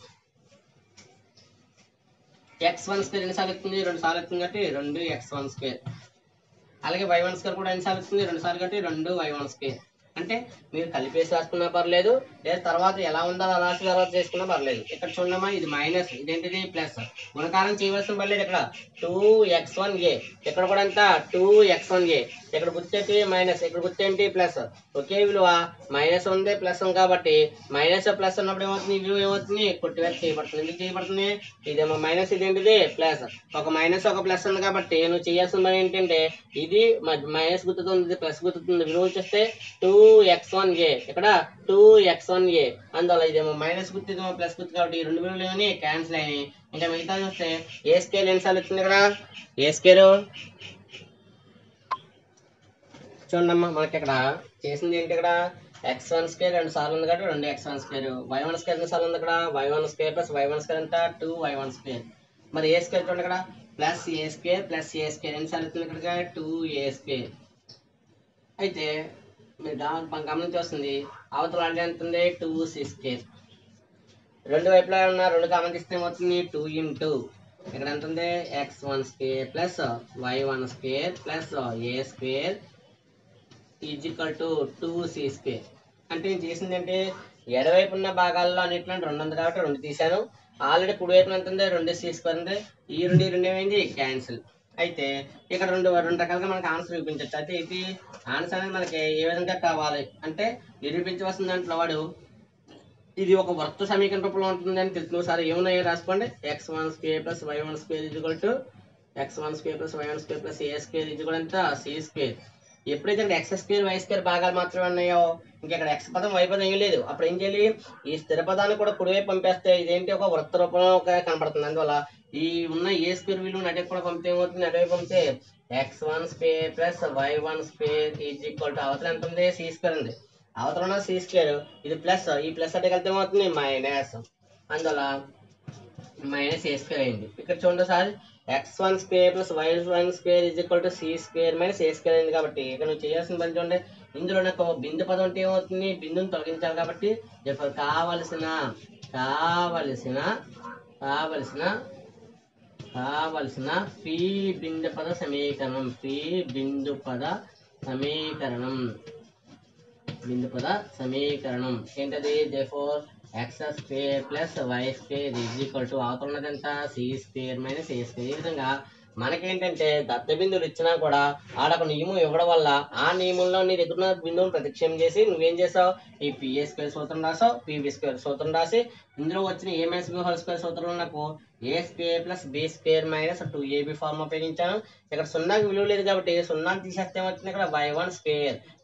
ఎక్స్ వన్ స్క్వేర్ ఎన్నిసార్లు వస్తుంది రెండు సార్లు వస్తుంది కాబట్టి రెండు ఎక్స్ వన్ స్క్వేర్ అలాగే వై వన్ స్క్వేర్ కూడా ఎన్నిసార్లు వస్తుంది రెండు సార్లు కాబట్టి రెండు వై వన్ స్క్వేర్ అంటే మీరు కలిపేసి రాసుకున్నా పర్లేదు లేదా తర్వాత ఎలా ఉందో అలా రాసి తర్వాత చేసుకున్నా పర్లేదు ఇక్కడ చూడమ్మా ఇది మైనస్ ఇదేంటిది ప్లస్ గుణకారం చేయవలసిన పర్లేదు ఇక్కడ టూ ఎక్స్ వన్ ఏ ఇక్కడ కూడా ఎంత టూ ఎక్స్ వన్ ఏ ఇక్కడ గుర్తేంటి మైనస్ ఇక్కడ గుర్తేంటి ప్లస్ ఒకే విలువ మైనస్ ఉంది ప్లస్ ఉంది కాబట్టి మైనస్ ప్లస్ ఉన్నప్పుడు ఏమవుతుంది ఈ విలువ ఏమవుతుంది కొట్టివేత చేయబడుతుంది ఎందుకు చేయబడుతుంది ఇదేమో మైనస్ ఇదేంటిది ప్లస్ ఒక మైనస్ ఒక ప్లస్ ఉంది కాబట్టి నువ్వు చేయాల్సిన పని ఏంటంటే ఇది మైనస్ గుర్తుతుంది ఇది ప్లస్ గుర్తుతుంది విలువ వచ్చేస్తే టూ ఎక్స్ వన్ ఏ ఇక్కడ టూ ఎక్స్ వన్ ఏ అందువల్ల ఇదేమో మైనస్ గుర్తు ఇదేమో ప్లస్ గుర్తు కాబట్టి ఈ రెండు విలువలు ఏమని క్యాన్సిల్ అయినాయి ఇంకా మిగతా చూస్తే ఏ స్కేల్ ఎన్నిసార్లు వచ్చింది ఇక్కడ ఏ స్కేల్ చూడమ్మా మనకి ఇక్కడ చేసింది ఏంటి ఇక్కడ ఎక్స్ వన్ స్క్వేర్ రెండు సార్లు ఉంది కాబట్టి రెండు X one square Y one square ఎన్ని సార్లు ఉంది ఇక్కడ Y one square plus Y one square ఎంత టూ వై వన్ స్క్వేర్ మరి ఏ స్క్వేర్ చూడండి ఇక్కడ plus A square plus A square ఎన్ని సార్లు వచ్చింది ఇక్కడ టూ ఏ స్క్వేర్ అయితే మీరు గా- మనం గమనించి వస్తుంది అవతల అంటే ఎంత ఉంది టూ సి స్క్వేర్ రెండు వైపులా ఉన్న రెండు కామన్ తీస్తే ఏమవుతుంది టూ ఇంటూ ఇక్కడ ఎంత ఉంది X one square plus Y one square plus A square is equal to two C square అంటే నేను చేసింది అంటే ఎడవైపు ఉన్న భాగాల్లో అన్నింటిలో రెండు ఉంది కాబట్టి రెండు తీశాను ఆల్రెడీ కుడి వైపున ఎంత ఉంది రెండు సి స్క్వేర్ ఉంది ఈ రెండు ఈ రెండు ఏమైంది క్యాన్సిల్ అయితే ఇక్కడ రెండు రెండు రకాలుగా మనకి ఆన్సర్ చూపించవచ్చు అయితే ఇది ఆన్సర్ అనేది మనకి ఏ విధంగా కావాలి అంటే నిరూపించవలసిన దాంట్లో వాడు ఇది ఒక వృత్త సమీకరణ రూపంలో ఉంటుంది అని తెలుసు సార్ ఏమున్నాయో రాసుకోండి X one square plus Y one square ఇది to X one square plus Y one square plus A square ఇది కూడా ఎంత సి స్క్వేర్ ఎప్పుడైతే ఇక్కడ ఎక్స్ స్క్వేర్ వై స్క్వేర్ భాగాలు మాత్రమే ఉన్నాయో ఇంకా ఇక్కడ ఎక్స్ పదం వై పదం ఏం లేదు అప్పుడు ఏం చేయాలి ఈ స్థిర పదాన్ని కూడా కుడివైపు పంపేస్తే ఇదేంటి ఒక వృత్త రూపంలో ఒక కనపడుతుంది అందువల్ల ఈ ఉన్న ఏ స్క్వేర్ విలువ అటువైపు కూడా పంపితే ఏమవుతుంది అటువైపు పంపితే X one square plus Y one square is equal to అవతల ఎంత ఉంది సి స్క్వేర్ ఉంది అవతల ఉన్న సి స్క్వేర్ ఇది ప్లస్ ఈ ప్లస్ అంటే కలిపితే ఏమవుతుంది మైనస్ అందువల్ల మైనస్ ఏ స్క్వేర్ అయింది ఇక్కడ చూడండి sir X one square plus Y one square is equal to C square minus A square అయింది కాబట్టి ఇక్కడ నువ్వు చేయాల్సిన పని చూడండి ఇందులో నాకు బిందు పదం అంటే ఏమవుతుంది బిందుని తొలగించాలి కాబట్టి therefore కావలసిన కావలసిన కావలసిన కావలసిన పి బిందు పద సమీకరణం పి బిందు పద సమీకరణం బిందు పద సమీకరణం ఏంటది therefore X square plus Y square is equal to అవతల ఉన్నది ఎంత C square minus A square ఈ విధంగా మనకేంటంటే దత్త బిందువులు ఇచ్చినా కూడా ఆడొక నియమం ఇవ్వడం వల్ల ఆ నియమంలో నీ దగ్గర ఉన్న బిందువును ప్రతిక్షేపం చేసి నువ్వేం చేసావు ఈ పిఏ స్క్వేర్ సూత్రం రాసావు పిబి స్క్వేర్ సూత్రం రాసి ఇందులో వచ్చిన A minus B whole square సూత్రంలో నాకు A square plus B square minus two AB form ఉపయోగించాను ఇక్కడ సున్నాకి విలువ లేదు కాబట్టి సున్నాకి తీసేస్తే ఏమొచ్చింది ఇక్కడ వై వన్ స్క్వేర్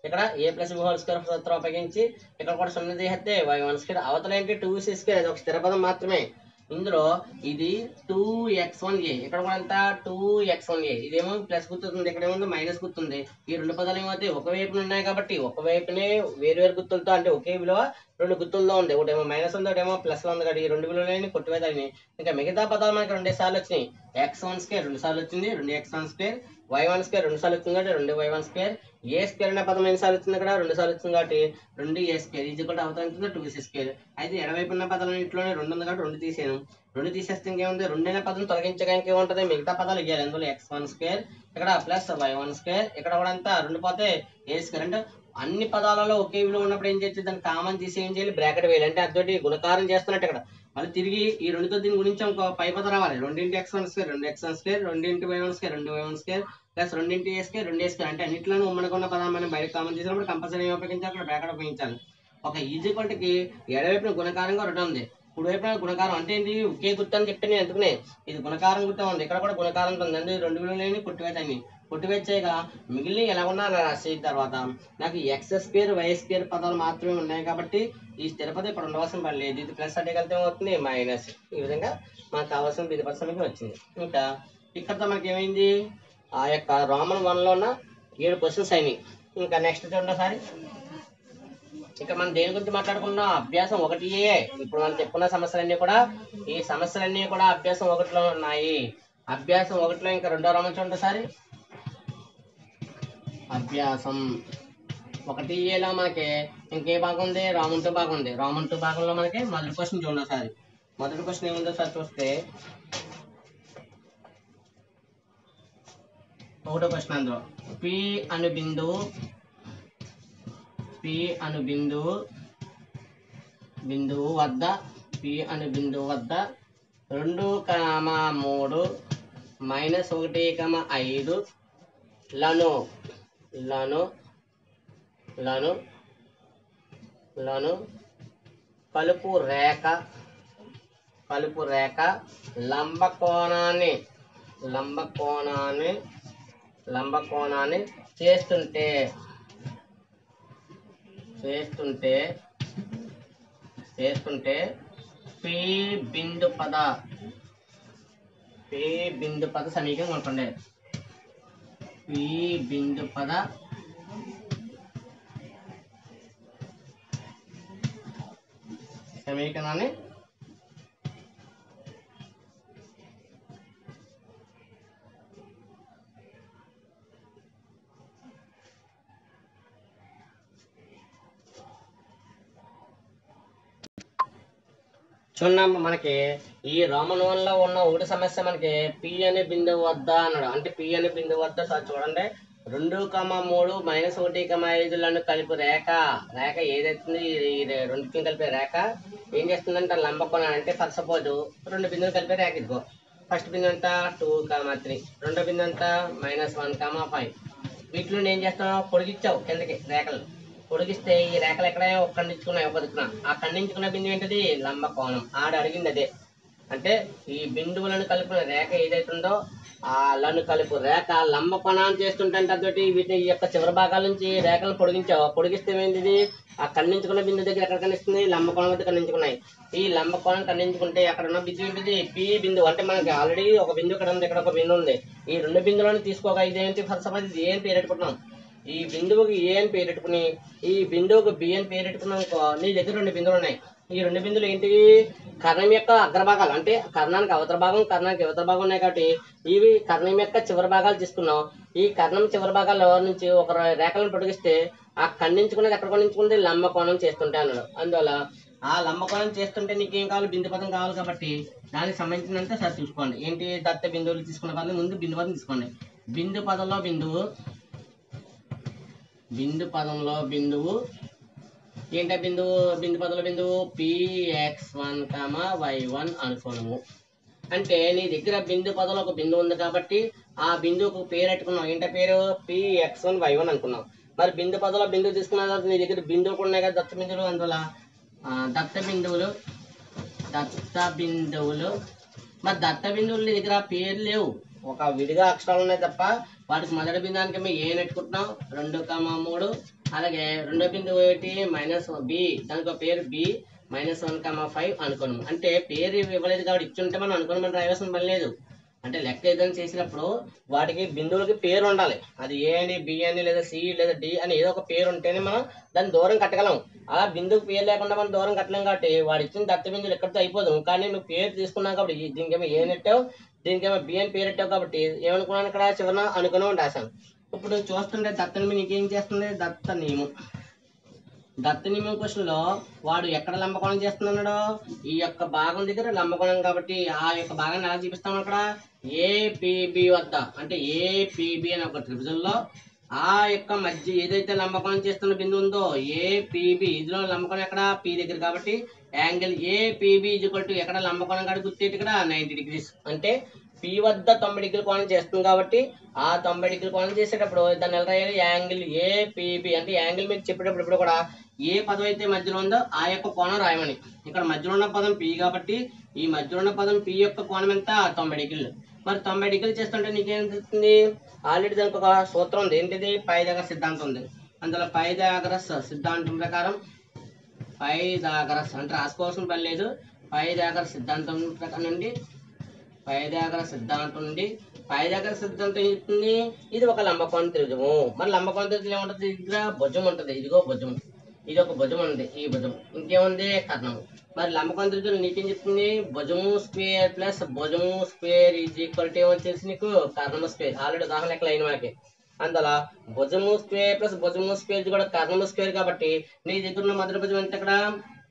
ఇక్కడ A plus B whole square సూత్రం ఉపయోగించి ఇక్కడ కూడా సున్నా తీసేస్తే వై వన్ స్క్వేర్ అవతల ఏంటి టూ సి స్క్వేర్ అది ఒక స్థిర పదం మాత్రమే ఇందులో ఇది టూ ఎక్స్ వన్ ఏ ఇక్కడ కూడా అంతా టూ ఎక్స్ వన్ ఏ ఇదేమో ప్లస్ గుర్తుంది ఇక్కడ ఏమో మైనస్ గుర్తుంది ఈ రెండు పదాలు ఏమవుతాయి ఒక వైపున ఉన్నాయి కాబట్టి ఒక వైపునే వేరు వేరు గుర్తులతో అంటే ఒకే విలువ రెండు గుర్తుల్లో ఉంది ఒకటేమో మైనస్ ఉంది ఒకటేమో ప్లస్ లో ఉంది కాబట్టి ఈ రెండు విలువలని కొట్టివేదాన్ని ఇంకా మిగతా పదాలు మనకి రెండు సార్లు వచ్చినాయి ఎక్స్ వన్ స్క్వేర్ రెండు సార్లు వచ్చింది రెండు X one square Y one square రెండు సార్లు వచ్చింది కాబట్టి రెండు Y one square A square అనే పదం ఎన్ని సార్లు వచ్చింది ఇక్కడ రెండు సార్లు వచ్చింది కాబట్టి రెండు ఏ స్క్వేర్ ఇది కూడా అవుతుంది టూ సి స్క్వేర్ అయితే ఎడవైపు ఉన్న పదాలు ఇంట్లోనే రెండు ఉంది కాబట్టి రెండు తీసాను రెండు తీసేస్తే ఇంకేముంది రెండైన పదం తొలగించడానికి ఏముంటది మిగతా పదాలు ఇవ్వాలి అందులో ఎక్స్ వన్ స్క్వేర్ ఇక్కడ ప్లస్ వై వన్ స్క్వేర్ ఇక్కడ కూడా అంతా రెండు పోతే ఏ స్క్వేర్ అంటే అన్ని పదాలలో ఒకే విలువ ఉన్నప్పుడు ఏం చేస్తే దాన్ని కామన్ తీసి ఏం చేయాలి బ్రాకెట్ వేయాలి అంటే అదొకటి గుణకారం చేస్తున్నట్టు ఇక్కడ మళ్ళీ తిరిగి ఈ రెండుతో దీని గురించి ఇంకో పై పదం రావాలి రెండింటి ఎక్స్ వన్ స్క్వేర్ రెండు ఎక్స్ వన్ స్క్వేర్ రెండింటి వై వన్ స్క్వేర్ రెండు వై వన్ స్క్వేర్ ప్లస్ రెండింటి ఏ స్క్వేర్ రెండు ఏ స్క్వేర్ అంటే అన్నింటిలోనూ ఉమ్మడికున్న పదాన్ని మనం బయట కామన్ చేసినప్పుడు కంపల్సరీ ఏం ఉపయోగించాలి అక్కడ బ్రాకెట్ ఉపయోగించాలి ఒక ఈజీ కొంటకి ఎడవైపున గుణకారంగా ఒకటి ఉంది కుడివైపున గుణకారం అంటే ఏంటి ఒకే గుర్తు అని చెప్తే నేను ఎందుకునే ఇది గుణకారం గుర్తు ఉంది ఇక్కడ కూడా గుణకారం ఉంది అంటే రెండు విలువలేని కొట్టివేతాయి కొట్టివేచ్చేగా మిగిలిన ఎలా ఉన్నా అలా రాసి తర్వాత నాకు ఎక్స్ స్క్వేర్ వై స్క్వేర్ పదాలు మాత్రమే ఉన్నాయి కాబట్టి ఈ స్థిర పదం ఇక్కడ ఉండవలసిన పని లేదు ఇది ప్లస్ అంటే కలిపితే ఏమవుతుంది మైనస్ ఈ విధంగా మనకు కావాల్సిన విధి పర్సెంట్ వచ్చింది ఇంకా ఇక్కడతో మనకి ఏమైంది ఆ యొక్క రోమన్ వన్లో ఉన్న ఏడు క్వశ్చన్స్ అయినాయి ఇంకా నెక్స్ట్ చూడండి ఒకసారి ఇక్కడ మనం దేని గురించి మాట్లాడుకున్నాం అభ్యాసం ఒకటియే ఇప్పుడు మనం చెప్పుకున్న సమస్యలన్నీ కూడా ఈ సమస్యలన్నీ కూడా అభ్యాసం ఒకటిలో ఉన్నాయి అభ్యాసం ఒకటిలో ఇంకా రెండో రోమన్ చూడండి ఒకసారి అభ్యాసం ఒకటి ఏలో మనకి ఇంకే భాగం ఉంది రామన్ టూ భాగం ఉంది రామన్ టూ భాగంలో మనకి మొదటి క్వశ్చన్ చూడండి ఒకసారి మొదటి క్వశ్చన్ ఏముందో సార్ చూస్తే ఒకటో క్వశ్చన్ అందులో పి అను బిందువు పి అను బిందువు బిందువు వద్ద పి అను బిందువు వద్ద రెండు కమ మూడు మైనస్ ఒకటి కమ ఐదు లను లను లను లను కలుపు రేఖ కలుపు రేఖ లంబ కోణాన్ని లంబ కోణాన్ని లంబ కోణాన్ని చేస్తుంటే చేస్తుంటే చేస్తుంటే పి బిందు పద పి బిందు పద సమీకరణం అనుకోండి పి బిందు పద సమీకరణాన్ని చూడండి మనకి ఈ రోమన్ వన్ లో ఉన్న ఒకటి సమస్య మనకి పి అనే బిందువు వద్ద అన్నాడు అంటే పి అనే బిందువు వద్ద సార్ చూడండి రెండు కమ మూడు మైనస్ ఒకటి కమ ఐదులను కలిపి రేఖ రేఖ ఏదైతుంది ఇది ఇది రెండుకి కలిపే రేఖ ఏం చేస్తుందంటే లంబకోణం అంటే ఫర్ సపోజ్ రెండు బిందువులు కలిపే రేఖ ఇదిగో ఫస్ట్ బిందు అంతా టూ కామా త్రీ రెండో బిందు అంతా మైనస్ వన్ కామా ఫైవ్ వీటిలో ఏం చేస్తావు పొడిగిచ్చావు కిందకి రేఖలు పొడిగిస్తే ఈ రేఖలు ఎక్కడ ఖండించుకున్నాయి ఒక దిక్కున ఆ ఖండించుకున్న బిందువు ఏంటది లంబ కోణం ఆడ అడిగింది అదే అంటే ఈ బిందువులను కలిపిన రేఖ ఏదైతుందో ఆ లను కలుపు రేఖ లంబ కోణాన్ని చేస్తుంటే అదొకటి వీటిని ఈ యొక్క చివరి భాగాల నుంచి రేఖలను పొడిగించావు పొడిగిస్తే ఏంటిది ఇది ఆ ఖండించుకున్న బిందువు దగ్గర ఎక్కడ ఖండిస్తుంది లంబ కోణం వద్ద ఖండించుకున్నాయి ఈ లంబ కోణం ఖండించుకుంటే అక్కడ ఉన్న బిందువు ఏంటిది పి బిందువు అంటే మనకి ఆల్రెడీ ఒక బిందువు ఇక్కడ ఉంది ఇక్కడ ఒక బిందువు ఉంది ఈ రెండు బిందువులను తీసుకోగా ఇదేంటి ఫస్ట్ ఇది ఏం పేరు పెట్టుకుంటున్నాం ఈ బిందువుకి ఏ అని పేరెట్టుకుని ఈ బిందువుకి బి అని పేరెట్టుకున్నాం అనుకో నీ దగ్గర రెండు బిందువులు ఉన్నాయి ఈ రెండు బిందువులు ఏంటివి కర్ణం యొక్క అగ్రభాగాలు అంటే కర్ణానికి అవతల భాగం కర్ణానికి యువతల భాగం ఉన్నాయి కాబట్టి ఇవి కర్ణం యొక్క చివరి భాగాలు తీసుకున్నాం ఈ కర్ణం చివరి భాగాల్లో నుంచి ఒక రేఖలను పొడిగిస్తే ఆ ఖండించుకునేది ఎక్కడ ఖండించుకుంది లంబకోణం చేస్తుంటే అన్నాడు అందువల్ల ఆ లంబకోణం చేస్తుంటే నీకు ఏం కావాలి బిందు పదం కావాలి కాబట్టి దానికి సంబంధించినంత సార్ చూసుకోండి ఏంటి దత్త బిందువులు తీసుకున్న పదం ముందు బిందు పదం తీసుకోండి బిందు పదంలో బిందువు బిందు పదంలో బిందువు ఏంట బిందువు బిందు పదంలో బిందువు P X one comma Y one అనుకోనము అంటే నీ దగ్గర బిందు పదంలో ఒక బిందువు ఉంది కాబట్టి ఆ బిందువుకు పేరు పెట్టుకున్నావు ఏంట పేరు పిఎక్స్ వన్ వై వన్ అనుకున్నావు మరి బిందు పదంలో బిందువు తీసుకున్న తర్వాత నీ దగ్గర బిందువులు ఉన్నాయి కదా దత్త బిందువులు అందువల్ల ఆ, దత్త బిందువులు దత్త బిందువులు మరి దత్త బిందువులు నీ దగ్గర పేరు లేవు ఒక విడిగా అక్షరాలు ఉన్నాయి తప్ప వాటికి మొదటి బిందానికి మేము ఏ నెట్టుకుంటున్నాం రెండు కామ మూడు అలాగే రెండో బిందువు ఏంటి మైనస్ బి దానికి ఒక పేరు B minus one comma five అనుకున్నాము అంటే పేరు ఇవ్వలేదు కాబట్టి ఇచ్చుంటే మనం అనుకుని మనం రాయవలసిన పని లేదు అంటే లెక్క ఏదైనా చేసినప్పుడు వాటికి బిందువులకి పేరు ఉండాలి అది ఏ అని బి అని లేదా సి లేదా డి అని ఏదో ఒక పేరు ఉంటేనే మనం దాన్ని దూరం కట్టగలం ఆ బిందువుకి పేరు లేకుండా మనం దూరం కట్టలేం కాబట్టి వాడు ఇచ్చిన దత్త బిందువులు ఎక్కడితో అయిపోదు కానీ నువ్వు పేరు తీసుకున్నావు కాబట్టి ఈ- దీనికేమో ఏ నెట్టావు దీనికేమో బి అని పేరు పెట్టావు కాబట్టి ఏమనుకున్నాను ఇక్కడ చివరన అనుకున్నాం రాశాను ఇప్పుడు నువ్వు చూస్తుంటే దత్త నియమం నీకేం చేస్తుంది దత్త నియమం దత్త నియమం క్వశ్చన్ లో వాడు ఎక్కడ లంబకోణం చేస్తున్నాడు ఈ యొక్క భాగం దగ్గర లంబకోణం కాబట్టి ఆ యొక్క భాగాన్ని ఎలా చూపిస్తాం అక్కడ ఏపీబి వద్ద అంటే ఏపీబి అని ఒక త్రిభుజంలో ఆ యొక్క మధ్య ఏదైతే లంబకోణం చేస్తున్న బిందువు ఉందో ఏపీబి ఇదిలో లంబకోణం ఎక్కడ పి దగ్గర కాబట్టి యాంగిల్ ఏపీబి ఈజ్వల్ టు ఎక్కడ లంబకోణం కాడ గుర్తేటి ఇక్కడ నైన్టీ డిగ్రీస్ అంటే పి వద్ద తొంభై డిగ్రీ కోణం చేస్తుంది కాబట్టి ఆ తొంభై డిగ్రీ కోణం చేసేటప్పుడు దాన్ని ఎలా రాయాలి యాంగిల్ ఏపీబి అంటే యాంగిల్ మీకు చెప్పేటప్పుడు ఇప్పుడు కూడా ఏ పదం అయితే మధ్యలో ఉందో ఆ యొక్క కోణం రాయమని ఇక్కడ మధ్యలో ఉన్న పదం పి కాబట్టి ఈ మధ్యలో ఉన్న పదం పి యొక్క కోణం ఎంత తొంభై డిగ్రీలు మరి తొంభై డిగ్రీలు చేస్తుంటే నీకేం తెలుస్తుంది ఆల్రెడీ దానికి ఒక సూత్రం ఉంది ఏంటిది పైదాగర సిద్ధాంతం ఉంది అందులో పైదాగరస్ సిద్ధాంతం ప్రకారం పైదాగరస్ అంటే రాసుకోవాల్సిన పని లేదు పైదాగర సిద్ధాంతం ప్రకారం నుండి పైదాగర సిద్ధాంతం నుండి పైదాగర సిద్ధాంతం ఏం చెప్తుంది ఇది ఒక లంబకోణ త్రిభుజము మరి లంబకోణ త్రిభుజం ఏముంటది దగ్గర భుజం ఉంటది ఇదిగో భుజం ఇది ఒక భుజం ఉంది ఈ భుజం ఇంకేముంది కర్ణము మరి లంబకోణ త్రిభుజం నీకేం చెప్తుంది భుజము స్క్వేర్ ప్లస్ భుజము స్క్వేర్ ఈజ్ ఈక్వల్ టు ఏమొచ్చేసి నీకు కర్ణము స్క్వేర్ ఆల్రెడీ ఉదాహరణ లెక్కలు అయిన మనకి అందులో భుజము స్క్వేర్ ప్లస్ భుజము స్క్వేర్ కూడా కర్ణము స్క్వేర్ కాబట్టి నీ దగ్గర ఉన్న మధుర భుజం ఎంత ఇక్కడ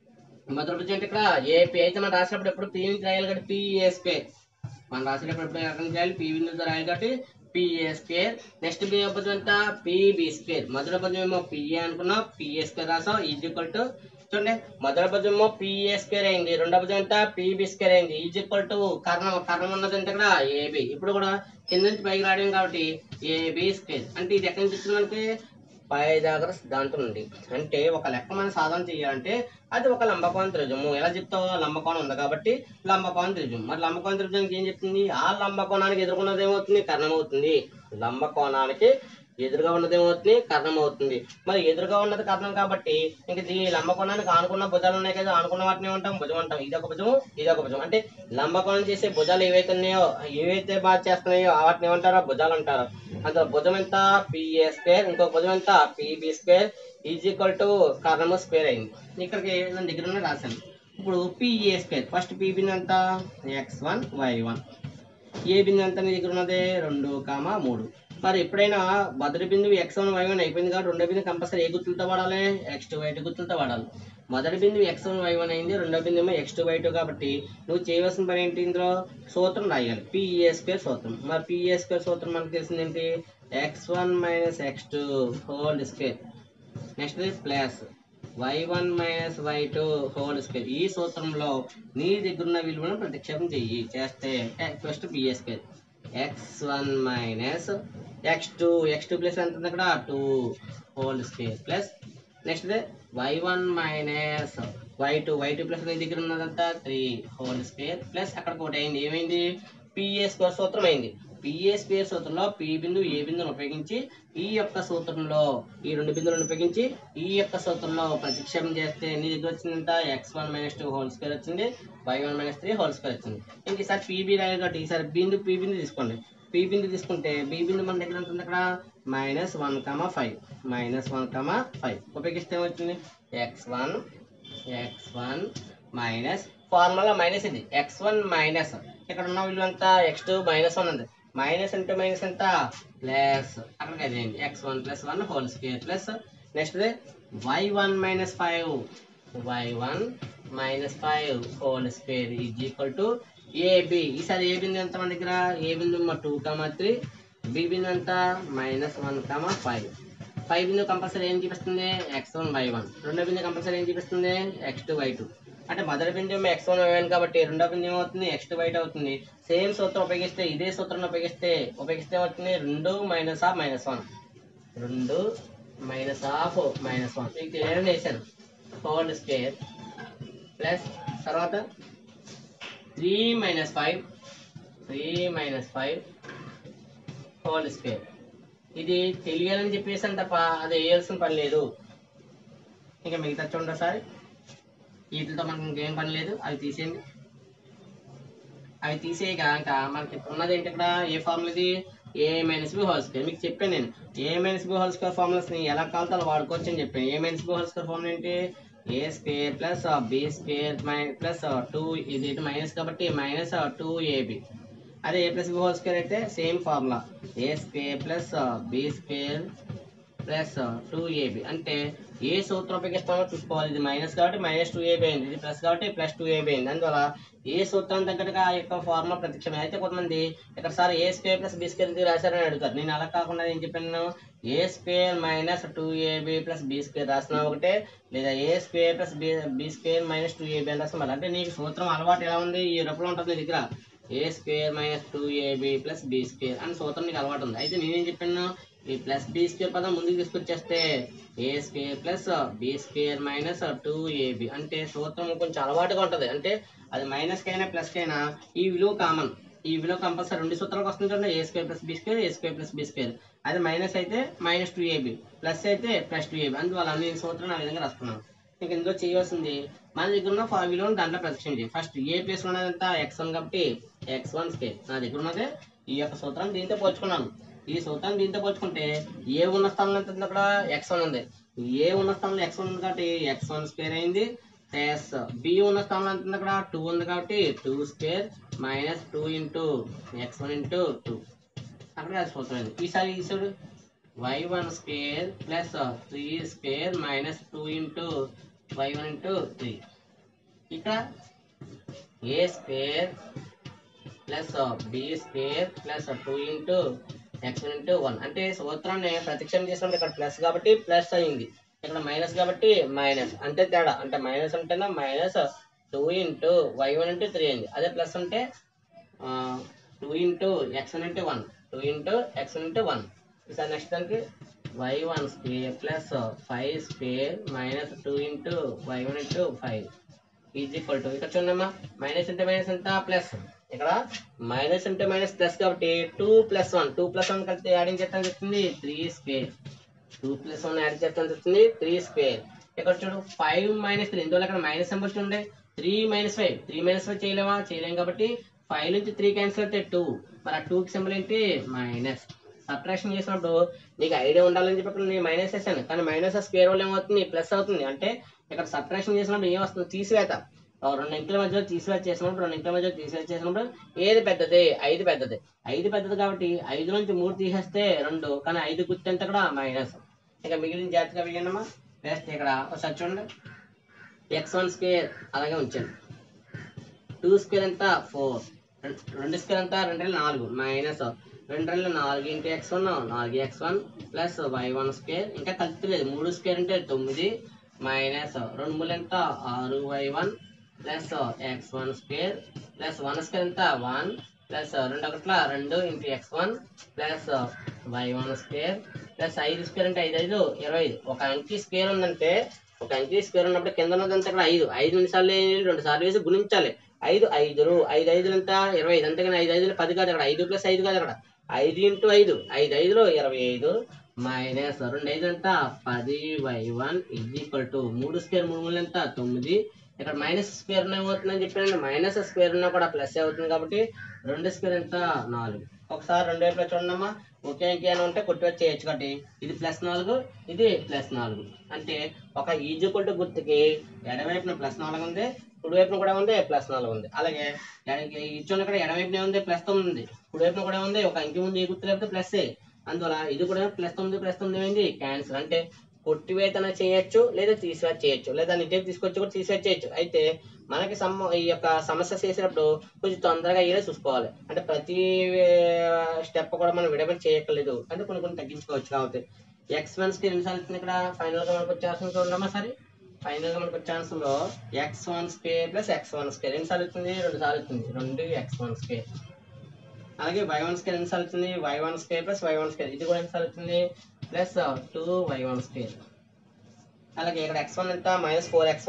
మధుర భుజం అంటే ఇక్కడ ఏపీ అయితే మనం రాసినప్పుడు ఎప్పుడు పీ నుంచి రాయాలి కాబట్టి పిఏ స్క్వేర్ మనం రాసేటప్పుడు ఎప్పుడు ఎక్కడ చేయాలి పీ బిందుతో రాయాలి కాబట్టి పిఏ స్క్వేర్ నెక్స్ట్ బి భుజం ఎంత పిబి స్క్వేర్ మధుర భుజం ఏమో పిఏ అనుకున్నాం పిఏ స్క్వేర్ రాసాం ఈజ్ ఈక్వల్ టు చూడండి మధుర భుజం ఏమో పిఏ స్క్వేర్ అయింది రెండో భుజం ఎంత పిబి స్క్వేర్ అయింది ఈజ్ ఈక్వల్ టు కర్ణం కర్ణం ఉన్నది ఎంత ఇక్కడ ఏబి ఇప్పుడు కూడా కింద నుంచి పైకి రాయడం కాబట్టి ఏబి స్క్వేర్ అంటే ఇది ఎక్కడి నుంచి వచ్చింది మనకి పైదాగర సిద్ధాంతం ఉంది అంటే ఒక లెక్క మనం సాధన చేయాలంటే అది ఒక లంబకోణ త్రిభుజము ఎలా చెప్తావు లంబకోణం ఉంది కాబట్టి లంబకోణ త్రిభుజం మరి లంబకోణ త్రిభుజానికి ఏం చెప్తుంది ఆ లంబకోణానికి ఎదుర్కొన్నది ఏమవుతుంది కర్ణం అవుతుంది లంబకోణానికి ఎదురుగా ఉన్నది ఏమవుతుంది కర్ణం అవుతుంది మరి ఎదురుగా ఉన్నది కర్ణం కాబట్టి ఇంక ఈ లంబకోణానికి ఆనుకున్న భుజాలు ఉన్నాయి కదా ఆనుకున్న వాటిని ఏమంటాం భుజం అంటాం ఇది ఒక భుజం ఇది ఒక భుజం అంటే లంబకోణం చేసే భుజాలు ఏవైతే ఉన్నాయో ఏవైతే బాగా చేస్తున్నాయో వాటిని ఏమంటారో భుజాలు అంటారు అందులో భుజం ఎంత పిఏ స్క్వేర్ ఇంకో భుజం ఎంత PB square is equal to కర్ణము స్క్వేర్ అయింది ఇక్కడికి నా దగ్గర ఉన్న రాశాను ఇప్పుడు పిఏ స్క్వేర్ ఫస్ట్ పి బిందు ఎంత X one Y one A బిందు ఎంత నీ దగ్గర ఉన్నది రెండు కామా మూడు మరి ఎప్పుడైనా మొదటి బిందువు ఎక్స్ వన్ వై వన్ అయిపోయింది కాబట్టి రెండో బిందువు కంపల్సరీ ఏ గుర్తులతో వాడాలి ఎక్స్ టూ వై టూ గుర్తులతో వాడాలి మొదటి బిందువు ఎక్స్ వన్ వై వన్ అయింది రెండో బిందువు ఏమో ఎక్స్ టూ వై టూ కాబట్టి నువ్వు చేయవలసిన పని ఏంటి ఇందులో సూత్రం రాయాలి పిఏ స్క్వేర్ సూత్రం మరి పిఏ స్క్వేర్ సూత్రం మనకు తెలిసింది ఏంటి X one minus X two whole square next plus Y one minus Y two whole square ఈ సూత్రంలో నీ దగ్గర ఉన్న విలువను ప్రతిక్షేపం చెయ్యి చేస్తే first PA square X one minus X two X two plus ఎంత ఉంది అక్కడ two whole square plus next Y one minus Y two Y two plus నీ దగ్గర ఉన్నదంతా త్రీ హోల్ స్క్వేర్ ప్లస్ అక్కడ ఒకటి అయింది ఏమైంది పిఏ స్క్వేర్ సూత్రం అయింది పిఏ స్క్వేర్ సూత్రంలో పి బిందు ఏ బిందును ఉపయోగించి ఈ యొక్క సూత్రంలో ఈ రెండు బిందువులను ఉపయోగించి ఈ యొక్క సూత్రంలో ప్రతిక్షేపం చేస్తే నీ దగ్గర వచ్చిందంట X one minus two whole square వచ్చింది Y one minus three whole square వచ్చింది ఇంక ఈసారి పీబీ రాయాలి కాబట్టి ఈసారి బిందు పి బిందు తీసుకోండి పి బిందు తీసుకుంటే బి బిందు మన దగ్గర ఎంత ఉంది అక్కడ minus one comma five minus one comma five ఉపయోగిస్తే ఏమవుతుంది X one X one minus formula minus ఇది ఎక్స్ వన్ మైనస్ ఇక్కడ ఉన్న విలువ ఎంత ఎక్స్ టూ మైనస్ వన్ ఉంది మైనస్ అంటే మైనస్ ఎంత ప్లస్ అక్కడికి అదేంటి X one plus one whole square plus next Y one minus five Y one minus five whole square is equal to AB ఈసారి ఏ బిందు ఎంత మన దగ్గర ఏ బిందు టూ కామా త్రీ బి బిందు ఎంత minus one comma five five బిందు compulsory ఏం చూపిస్తుంది ఎక్స్ వన్ వై వన్ రెండో బిందు కంపల్సరీ ఏం చూపిస్తుంది ఎక్స్ టూ వై టూ అంటే మొదటి బిందు ఎక్స్ వన్ వై వన్ కాబట్టి రెండో బిందు ఏమవుతుంది ఎక్స్ టూ వై టూ అవుతుంది సేమ్ సూత్రం ఉపయోగిస్తే ఇదే సూత్రం ఉపయోగిస్తే ఉపయోగిస్తే ఏమవుతుంది రెండు మైనస్ ఆఫ్ మైనస్ వన్ రెండు మైనస్ ఆఫ్ మైనస్ వన్ మీకు తెలియడం చేశాను హోల్ స్క్వేర్ ప్లస్ తర్వాత three minus five three minus five whole square ఇది తెలియాలని చెప్పేసాను తప్ప అది వేయాల్సిన పని లేదు ఇంకా మిగతా చూడండి ఒకసారి వీటితో మనకి ఇంకేం పని లేదు అవి తీసేయండి అవి తీసేయక ఇంకా మనకి ఉన్నది ఏంటి ఇక్కడ ఏ ఫార్ములా ఇది A minus B whole square మీకు చెప్పాను నేను A minus B whole square formulas ని ఎలా కావాలో అలా వాడుకోవచ్చు అని చెప్పాను A minus B whole square formula ఏంటి A square plus B square plus two ఇది మైనస్ కాబట్టి మైనస్ టూ ఏబి అదే A plus B whole square అయితే same formula A square plus B square plus two AB అంటే ఏ సూత్రం ఉపయోగిస్తామో చూసుకోవాలి ఇది మైనస్ కాబట్టి మైనస్ టూ ఏబి అయింది ఇది ప్లస్ కాబట్టి ప్లస్ టూ ఏబి అయింది అందువల్ల ఏ సూత్రం తగ్గట్టుగా ఆ యొక్క ఫార్ములా ప్రత్యక్షమే అయితే కొంతమంది ఇక్కడ sir A square plus B square ఎందుకు రాశారని అడుగుతారు నేను అలా కాకుండా ఏం చెప్పాను A square minus two AB plus B square రాసిన ఒకటే లేదా A square plus B B square minus two AB అని రాసిన మళ్ళీ అంటే నీకు సూత్రం అలవాటు ఎలా ఉంది ఈ రూపంలో ఉంటుంది నీ దగ్గర A square minus two AB plus B square అని సూత్రం నీకు అలవాటు ఉంది అయితే నేనేం చెప్పాను ఈ ప్లస్ బి స్క్వేర్ పదం ముందుకు తీసుకొచ్చేస్తే A square plus B square minus two AB అంటే సూత్రం కొంచెం అలవాటుగా ఉంటుంది అంటే అది మైనస్ కైనా ప్లస్ కైనా ఈ విలువ కామన్ ఈ విలువ కంపల్సరీ రెండు సూత్రాలకు వస్తుంది చూడండి A square plus B square A square plus B square అది మైనస్ అయితే మైనస్ టూ ఏబి ప్లస్ అయితే ప్లస్ టూ ఏబి అందువల్ల నేను సూత్రం ఆ విధంగా రాస్తున్నాను ఇంక ఇందులో చేయవలసింది మన దగ్గర ఉన్న ఫా విలువను దాంట్లో ప్రత్యక్షం చేయాలి ఫస్ట్ ఏ ప్లేస్ లో ఉన్నది ఎంత ఎక్స్ వన్ కాబట్టి ఎక్స్ వన్ స్క్వేర్ నా దగ్గర ఉన్నది ఈ యొక్క సూత్రం దీంతో పోల్చుకున్నాను ఈ సూత్రం దీంతో పోల్చుకుంటే ఏ ఉన్న స్థానంలో ఎంత ఉంది అక్కడ ఎక్స్ వన్ ఉంది ఏ ఉన్న స్థానంలో ఎక్స్ వన్ ఉంది కాబట్టి ఎక్స్ వన్ స్క్వేర్ అయింది ప్లస్ బి ఉన్న స్థానంలో ఎంత ఉంది అక్కడ టూ ఉంది కాబట్టి two square minus two into X one into two అక్కడ అది సూత్రం అయింది ఈసారి ఈసారి Y one square plus three square minus two into Y one into three ఇక్కడ A square plus B square plus two into X one into one అంటే సూత్రాన్ని ప్రత్యక్షం చేసినప్పుడు ఇక్కడ ప్లస్ కాబట్టి ప్లస్ అయింది ఇక్కడ మైనస్ కాబట్టి మైనస్ అంతే తేడా అంటే మైనస్ ఉంటేనే minus two into Y one into three అయింది అదే ప్లస్ అంటే two into X one into one two into X one into one ఈసారి నెక్స్ట్ దానికి Y one square plus five square minus two into Y one into five is equal to ఇక్కడ చూడమ్మా minus అంటే minus ఎంత plus ఇక్కడ minus అంటే minus plus కాబట్టి two plus one two plus one కలిపితే యాడింగ్ చేస్తాను చెప్తుంది three square two plus one add చేస్తాను చెప్తుంది త్రీ స్క్వేర్ ఇక్కడ చూడు ఫైవ్ మైనస్ త్రీ ఇందువల్ల ఇక్కడ మైనస్ నెంబర్ చూడండి three minus five three minus five చేయలేమా చేయలేం కాబట్టి ఫైవ్ నుంచి త్రీ క్యాన్సిల్ అయితే టూ మరి ఆ టూకి సింబల్ ఏంటి మైనస్ సబ్ట్రాక్షన్ చేసినప్పుడు నీకు ఐడియా ఉండాలని చెప్పి ఇక్కడ నేను మైనస్ వేసాను కానీ మైనస్ స్క్వేర్ వల్ల ఏమవుతుంది ప్లస్ అవుతుంది అంటే ఇక్కడ సబ్ట్రాక్షన్ చేసినప్పుడు ఏం వస్తుంది తీసివేత ఒక రెండు అంకెల మధ్యలో తీసివేత చేసినప్పుడు రెండు అంకెల మధ్యలో తీసివేత చేసినప్పుడు ఏది పెద్దది ఐదు పెద్దది ఐదు పెద్దది కాబట్టి ఐదు నుంచి మూడు తీసేస్తే రెండు కానీ ఐదు గుర్తు ఎంత కూడా మైనస్ ఇక మిగిలిన జాగ్రత్తగా వేయండమ్మా వేస్తే ఇక్కడ ఒకసారి చూడండి ఎక్స్ వన్ స్క్వేర్ అలాగే ఉంచండి టూ స్క్వేర్ ఎంత ఫోర్ రెండు స్క్వేర్ ఎంత రెండు రెండు నాలుగు మైనస్ రెండు రెండు నాలుగు ఇంటూ ఎక్స్ వన్ నాలుగు X one plus Y one square ఇంకా కలుపుతలేదు మూడు స్క్వేర్ అంటే తొమ్మిది మైనస్ రెండు మూడు ఎంత ఆరు Y one plus X one square plus one square ఎంత వన్ ప్లస్ రెండు ఒకట్ల రెండు into X one plus Y one square plus ఐదు స్క్వేర్ అంటే ఐదు ఐదు ఇరవై ఐదు ఒక అంకి స్క్వేర్ ఉందంటే ఒక అంకి స్క్వేర్ ఉన్నప్పుడు కింద ఉన్నదంతా ఇక్కడ ఐదు ఐదు రెండు సార్లు వేయాలి, రెండు సార్లు వేసి గుణించాలి ఐదు ఐదులు ఐదు ఐదులు ఎంత ఇరవై ఐదు అంతేగాని ఐదు ఐదులు పది కాదు అక్కడ ఐదు ప్లస్ ఐదు కాదు అక్కడ ఐదు ఇంటూ ఐదు ఐదు ఐదులో ఇరవై ఐదు మైనస్ రెండు ఐదు ఎంత పది Y one is equal to మూడు స్క్వేర్ మూడు మూడు ఎంత తొమ్మిది ఇక్కడ మైనస్ స్క్వేర్ ఏమవుతుందని చెప్పాను మైనస్ స్క్వేర్ ఉన్నా కూడా ప్లస్ అవుతుంది కాబట్టి రెండు స్క్వేర్ ఎంత నాలుగు ఒకసారి రెండు వైపులా చూడమ్మా ఒకే అంకె అని ఉంటే కొట్టి చేయొచ్చు కాబట్టి ఇది ప్లస్ నాలుగు ఇది ప్లస్ నాలుగు అంటే ఒక ఈజీక్వల్ టు గుర్తుకి ఎడవైపున ప్లస్ నాలుగు ఉంది కుడి వైపున కూడా ఉంది ప్లస్ నాలుగు ఉంది అలాగే ఇచ్చిన ఇక్కడ ఎడవైపున ఉంది ప్లస్ తొమ్మిది ఉంది కుడి వైపున కూడా ఉంది ఒక అంకె ఉంది ఈ గుర్తు లేకపోతే ప్లస్ అందువల్ల ఇది కూడా ప్లస్ తొమ్మిది ప్లస్ తొమ్మిది అయింది క్యాన్సిల్ అంటే కొట్టివేతన చేయొచ్చు లేదా తీసివేత చేయొచ్చు లేదా నిజం తీసుకొచ్చి కూడా తీసివేత చేయొచ్చు అయితే మనకి సమ ఈ యొక్క సమస్య చేసినప్పుడు కొంచెం తొందరగా అయ్యేలా చూసుకోవాలి అంటే ప్రతి స్టెప్ కూడా మనం విడబడి చేయక్కర్లేదు అంటే కొన్ని కొన్ని తగ్గించుకోవచ్చు కాబట్టి ఎక్స్ వన్స్ కి ఎన్నిసార్లు వచ్చింది ఇక్కడ ఫైనల్ గా మనకు వచ్చే ఆన్సర్ చూడమ్మా సరే ఫైనల్ గా మనకు వచ్చే ఆన్సర్ లో X one square plus X one square ఎన్నిసార్లు వచ్చింది రెండు సార్లు వచ్చింది రెండు ఎక్స్ వన్ స్క్వేర్ అలాగే వై వన్ స్క్వేర్ ఎన్నిసార్లు వచ్చింది Y one square plus Y one square ఇది కూడా ఎన్నిసార్లు వచ్చింది plus two Y one square అలాగే ఇక్కడ ఎక్స్ వన్ ఎంత మైనస్ ఫోర్ ఎక్స్ వన్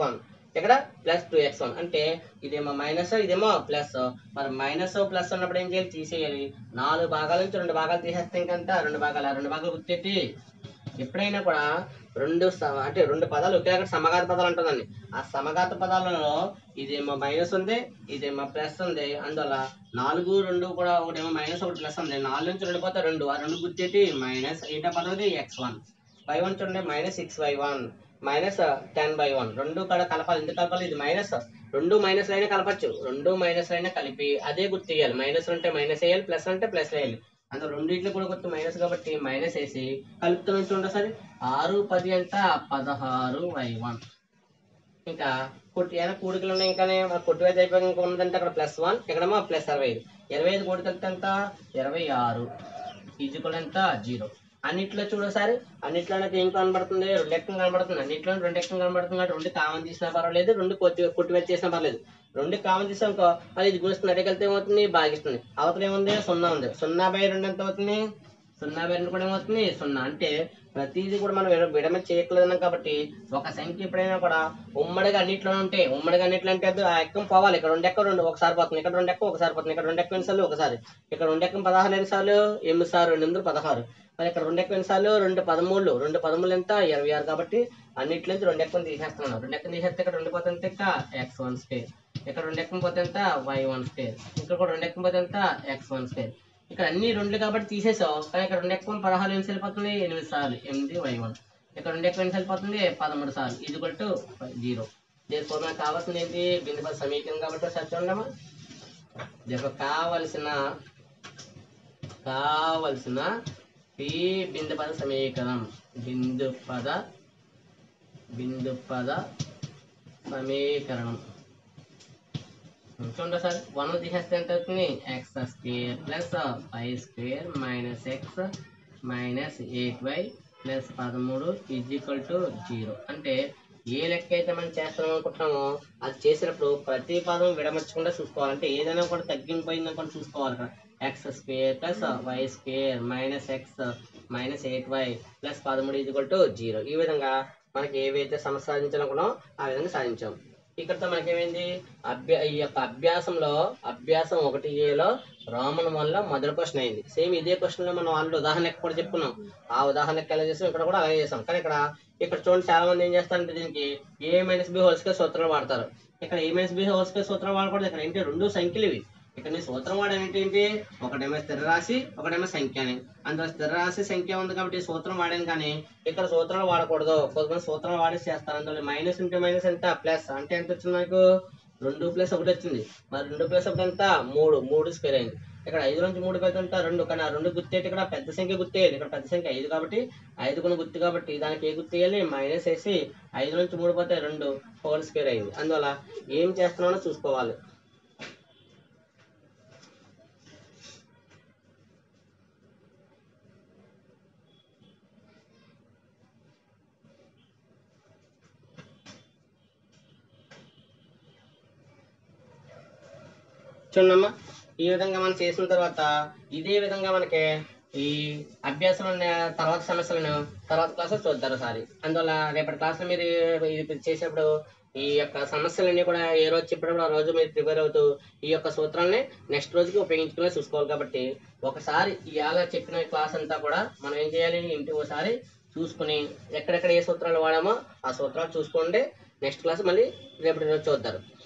ఇక్కడ ప్లస్ టూ ఎక్స్ వన్ అంటే ఇదేమో మైనస్ ఇదేమో ప్లస్ మరి మైనస్ ప్లస్ ఉన్నప్పుడు ఏం చేయాలి తీసేయాలి నాలుగు భాగాల నుంచి రెండు భాగాలు తీసేస్తే ఇంకంతా రెండు భాగాలు ఆ రెండు భాగాలు గుర్తెట్టి ఎప్పుడైనా కూడా రెండు స- అంటే రెండు పదాలు ఒకే అక్కడ సమఘాత పదాలు ఉంటుందండి ఆ సమఘాత పదాలలో ఇదేమో మైనస్ ఉంది ఇదేమో ప్లస్ ఉంది అందువల్ల నాలుగు రెండు కూడా ఒకటేమో మైనస్ ఒకటి ప్లస్ ఉంది నాలుగు నుంచి రెండు పోతే రెండు ఆ రెండు గుర్తెట్టి మైనస్ ఏంటో పదవి ఎక్స్ వన్ బై వన్ చూడండి minus six by one minus ten by one రెండు కూడా కలపాలి ఎందుకు కలపాలి ఇది మైనస్ రెండు మైనస్ అయినా కలపచ్చు రెండు మైనస్ అయినా కలిపి అదే గుర్తు వేయాలి మైనస్ అంటే మైనస్ వేయాలి ప్లస్ అంటే ప్లస్ వేయాలి అందులో రెండింటిలో కూడా గుర్తు మైనస్ కాబట్టి మైనస్ వేసి కలుపుతున్న చూడండి సరే ఆరు పది అంట పదహారు బై వన్ ఇంకా కొట్టి ఏమైనా కూడికలు ఉన్నాయి ఇంకా కొట్టివేత అయిపోయి ఇంకా ఉన్నదంటే అక్కడ ప్లస్ వన్ ఇక్కడేమో ప్లస్ అరవై ఐదు ఇరవై ఐదు కూడికలు ఎంత ఇరవై ఆరు ఇది కూడా ఎంత జీరో అన్నిట్లో చూడసారి అన్నిట్లో నాకు ఏం కనబడుతుంది రెండు ఎక్కం కనబడుతుంది అన్నిట్లో రెండు ఎక్కం కనబడుతుంది కాబట్టి రెండు కామన్ తీసినా పర్వాలేదు రెండు కొట్టి కొట్టివేత చేసినా పర్లేదు రెండు కామన్ తీసాం అనుకో అది ఇది గుణిస్తుంది అడిగలితే ఏమవుతుంది భాగిస్తుంది అవతల ఏముంది సున్నా ఉంది సున్నా బై రెండు ఎంత అవుతుంది సున్నా బై రెండు కూడా ఏమవుతుంది సున్నా అంటే ప్రతిదీ కూడా మనం విడ- విడమ చేయట్లేదు కాబట్టి ఒక సంఖ్య ఎప్పుడైనా కూడా ఉమ్మడిగా అన్నిట్లో ఉంటే ఉమ్మడిగా అన్నిట్లో అంటే అది ఆ ఎక్కం పోవాలి ఇక్కడ రెండు ఎక్క రెండు ఒకసారి పోతుంది ఇక్కడ రెండు ఎక్క ఒకసారి పోతుంది ఇక్కడ రెండు ఎక్క ఎన్నిసార్లు ఒకసారి ఇక్కడ రెండు ఎక్కం పదహారు ఎన్నిసార్లు ఎనిమిది సార్లు రెండు ఎనిమిది పదహారు మరి ఇక్కడ రెండు ఎక్క ఎన్నిసార్లు రెండు పదమూడు రెండు పదమూడు ఎంత ఇరవై ఆరు కాబట్టి అన్నిట్లో నుంచి రెండు ఎక్కం తీసేస్తున్నాను రెండు ఎక్కం తీసేస్తే ఇక్కడ రెండు పోతే ఎంత ఇక ఎక్స్ వన్ స్క్వేర్ ఇక్కడ రెండు ఎక్కం పోతే ఎంత వై వన్ స్క్వేర్ ఇక్కడ కూడా రెండు ఎక్కం పోతే ఎంత ఎక్స్ వన్ స్క్వేర్ ఇక్కడ అన్ని రెండు కాబట్టి తీసేసావు కానీ ఇక్కడ రెండు ఎక్కువ పదహారు ఎన్ని వెళ్ళిపోతుంది ఎనిమిది సార్లు ఎనిమిది వై వన్ ఇక్కడ రెండు ఎక్కువ ఎన్ని వెళ్ళిపోతుంది పదమూడు సార్లు ఇది టు జీరో దీనికి మనకు కావాల్సింది ఏంటి బిందు పద సమీకరణం కాబట్టి ఒకసారి చూడమ్మా దీనికి కావలసిన కావలసిన పి బిందు పద సమీకరణం బిందు పద బిందు పద సమీకరణం చూడండి సార్ వన్ తీసేస్తే ఎంత అవుతుంది X square plus five square minus X minus eight Y plus పదమూడు ఈజ్ ఈక్వల్ టు జీరో అంటే ఏ లెక్క అయితే మనం చేస్తాం అనుకుంటున్నామో అది చేసినప్పుడు ప్రతి పదం విడమర్చకుండా చూసుకోవాలి అంటే ఏదైనా కూడా తగ్గిపోయిందని కూడా చూసుకోవాలి ఇక్కడ X square plus Y square minus X minus eight Y plus పదమూడు ఈజ్ ఈక్వల్ టు జీరో ఈ విధంగా మనకి ఏవైతే సమస్య సాధించాలనుకున్నామో ఆ విధంగా సాధించాం ఇక్కడతో మనకేమైంది అభ్యా ఈ యొక్క అభ్యాసంలో అభ్యాసం ఒకటి ఏలో రామన్ వల్ల మొదటి క్వశ్చన్ అయింది సేమ్ ఇదే క్వశ్చన్ లో మనం ఆల్రెడీ ఉదాహరణ లెక్క కూడా చెప్పుకున్నాం ఆ ఉదాహరణ లెక్క ఎలా చేసాం ఇక్కడ కూడా అలాగే చేసాం కానీ ఇక్కడ ఇక్కడ చూడండి చాలా మంది ఏం చేస్తారంటే దీనికి ఏ మైనస్ బి హోల్స్ సూత్రాలు వాడతారు ఇక్కడ ఏ మైనస్ బి హోల్స్ సూత్రం వాడకూడదు ఇక్కడ ఏంటి రెండు సంఖ్యలు ఇవి ఇక్కడ నేను సూత్రం వాడాను ఏంటి ఒకటేమో స్థిర రాశి ఒకటేమో సంఖ్య అని అందులో స్థిర రాశి సంఖ్య ఉంది కాబట్టి సూత్రం వాడాను కానీ ఇక్కడ సూత్రాలు వాడకూడదు కొంతమంది సూత్రాలు వాడేసి చేస్తారు అందులో మైనస్ ఇంటూ మైనస్ ఎంత ప్లస్ అంటే ఎంత వచ్చింది నాకు రెండు ప్లస్ ఒకటి వచ్చింది మరి రెండు ప్లస్ ఒకటి ఎంత మూడు మూడు స్క్వేర్ అయింది ఇక్కడ ఐదు నుంచి మూడు పెద్ద ఎంత రెండు కానీ ఆ రెండు గుర్తేటి ఇక్కడ పెద్ద సంఖ్య గుర్తేయాలి ఇక్కడ పెద్ద సంఖ్య ఐదు కాబట్టి ఐదు కొన్ని గుర్తు కాబట్టి దానికి ఏ గుర్తు వేయాలి మైనస్ వేసి ఐదు నుంచి మూడు పోతే రెండు హోల్ స్క్వేర్ అయింది అందువల్ల ఏం చేస్తున్నానో చూసుకోవాలి చూడమ్మా ఈ విధంగా మనం చేసిన తర్వాత ఇదే విధంగా మనకి ఈ అభ్యాసంలో ఉన్న తర్వాత సమస్యలను తర్వాత క్లాసులో చూద్దారు సారి అందువల్ల రేపటి క్లాసులో మీరు ఇది చేసేప్పుడు ఈ యొక్క సమస్యలన్నీ కూడా ఏ రోజు చెప్పినప్పుడు ఆ రోజు మీరు ప్రిపేర్ అవుతూ ఈ యొక్క సూత్రాలని నెక్స్ట్ రోజుకి ఉపయోగించుకునే చూసుకోవాలి కాబట్టి ఒకసారి ఇవాళ చెప్పిన క్లాస్ అంతా కూడా మనం ఏం చేయాలి ఇంటికి ఒకసారి చూసుకుని ఎక్కడెక్కడ ఏ సూత్రాలు వాడామో ఆ సూత్రాలు చూసుకోండి నెక్స్ట్ క్లాస్ మళ్ళీ రేపటి రోజు చూద్దారు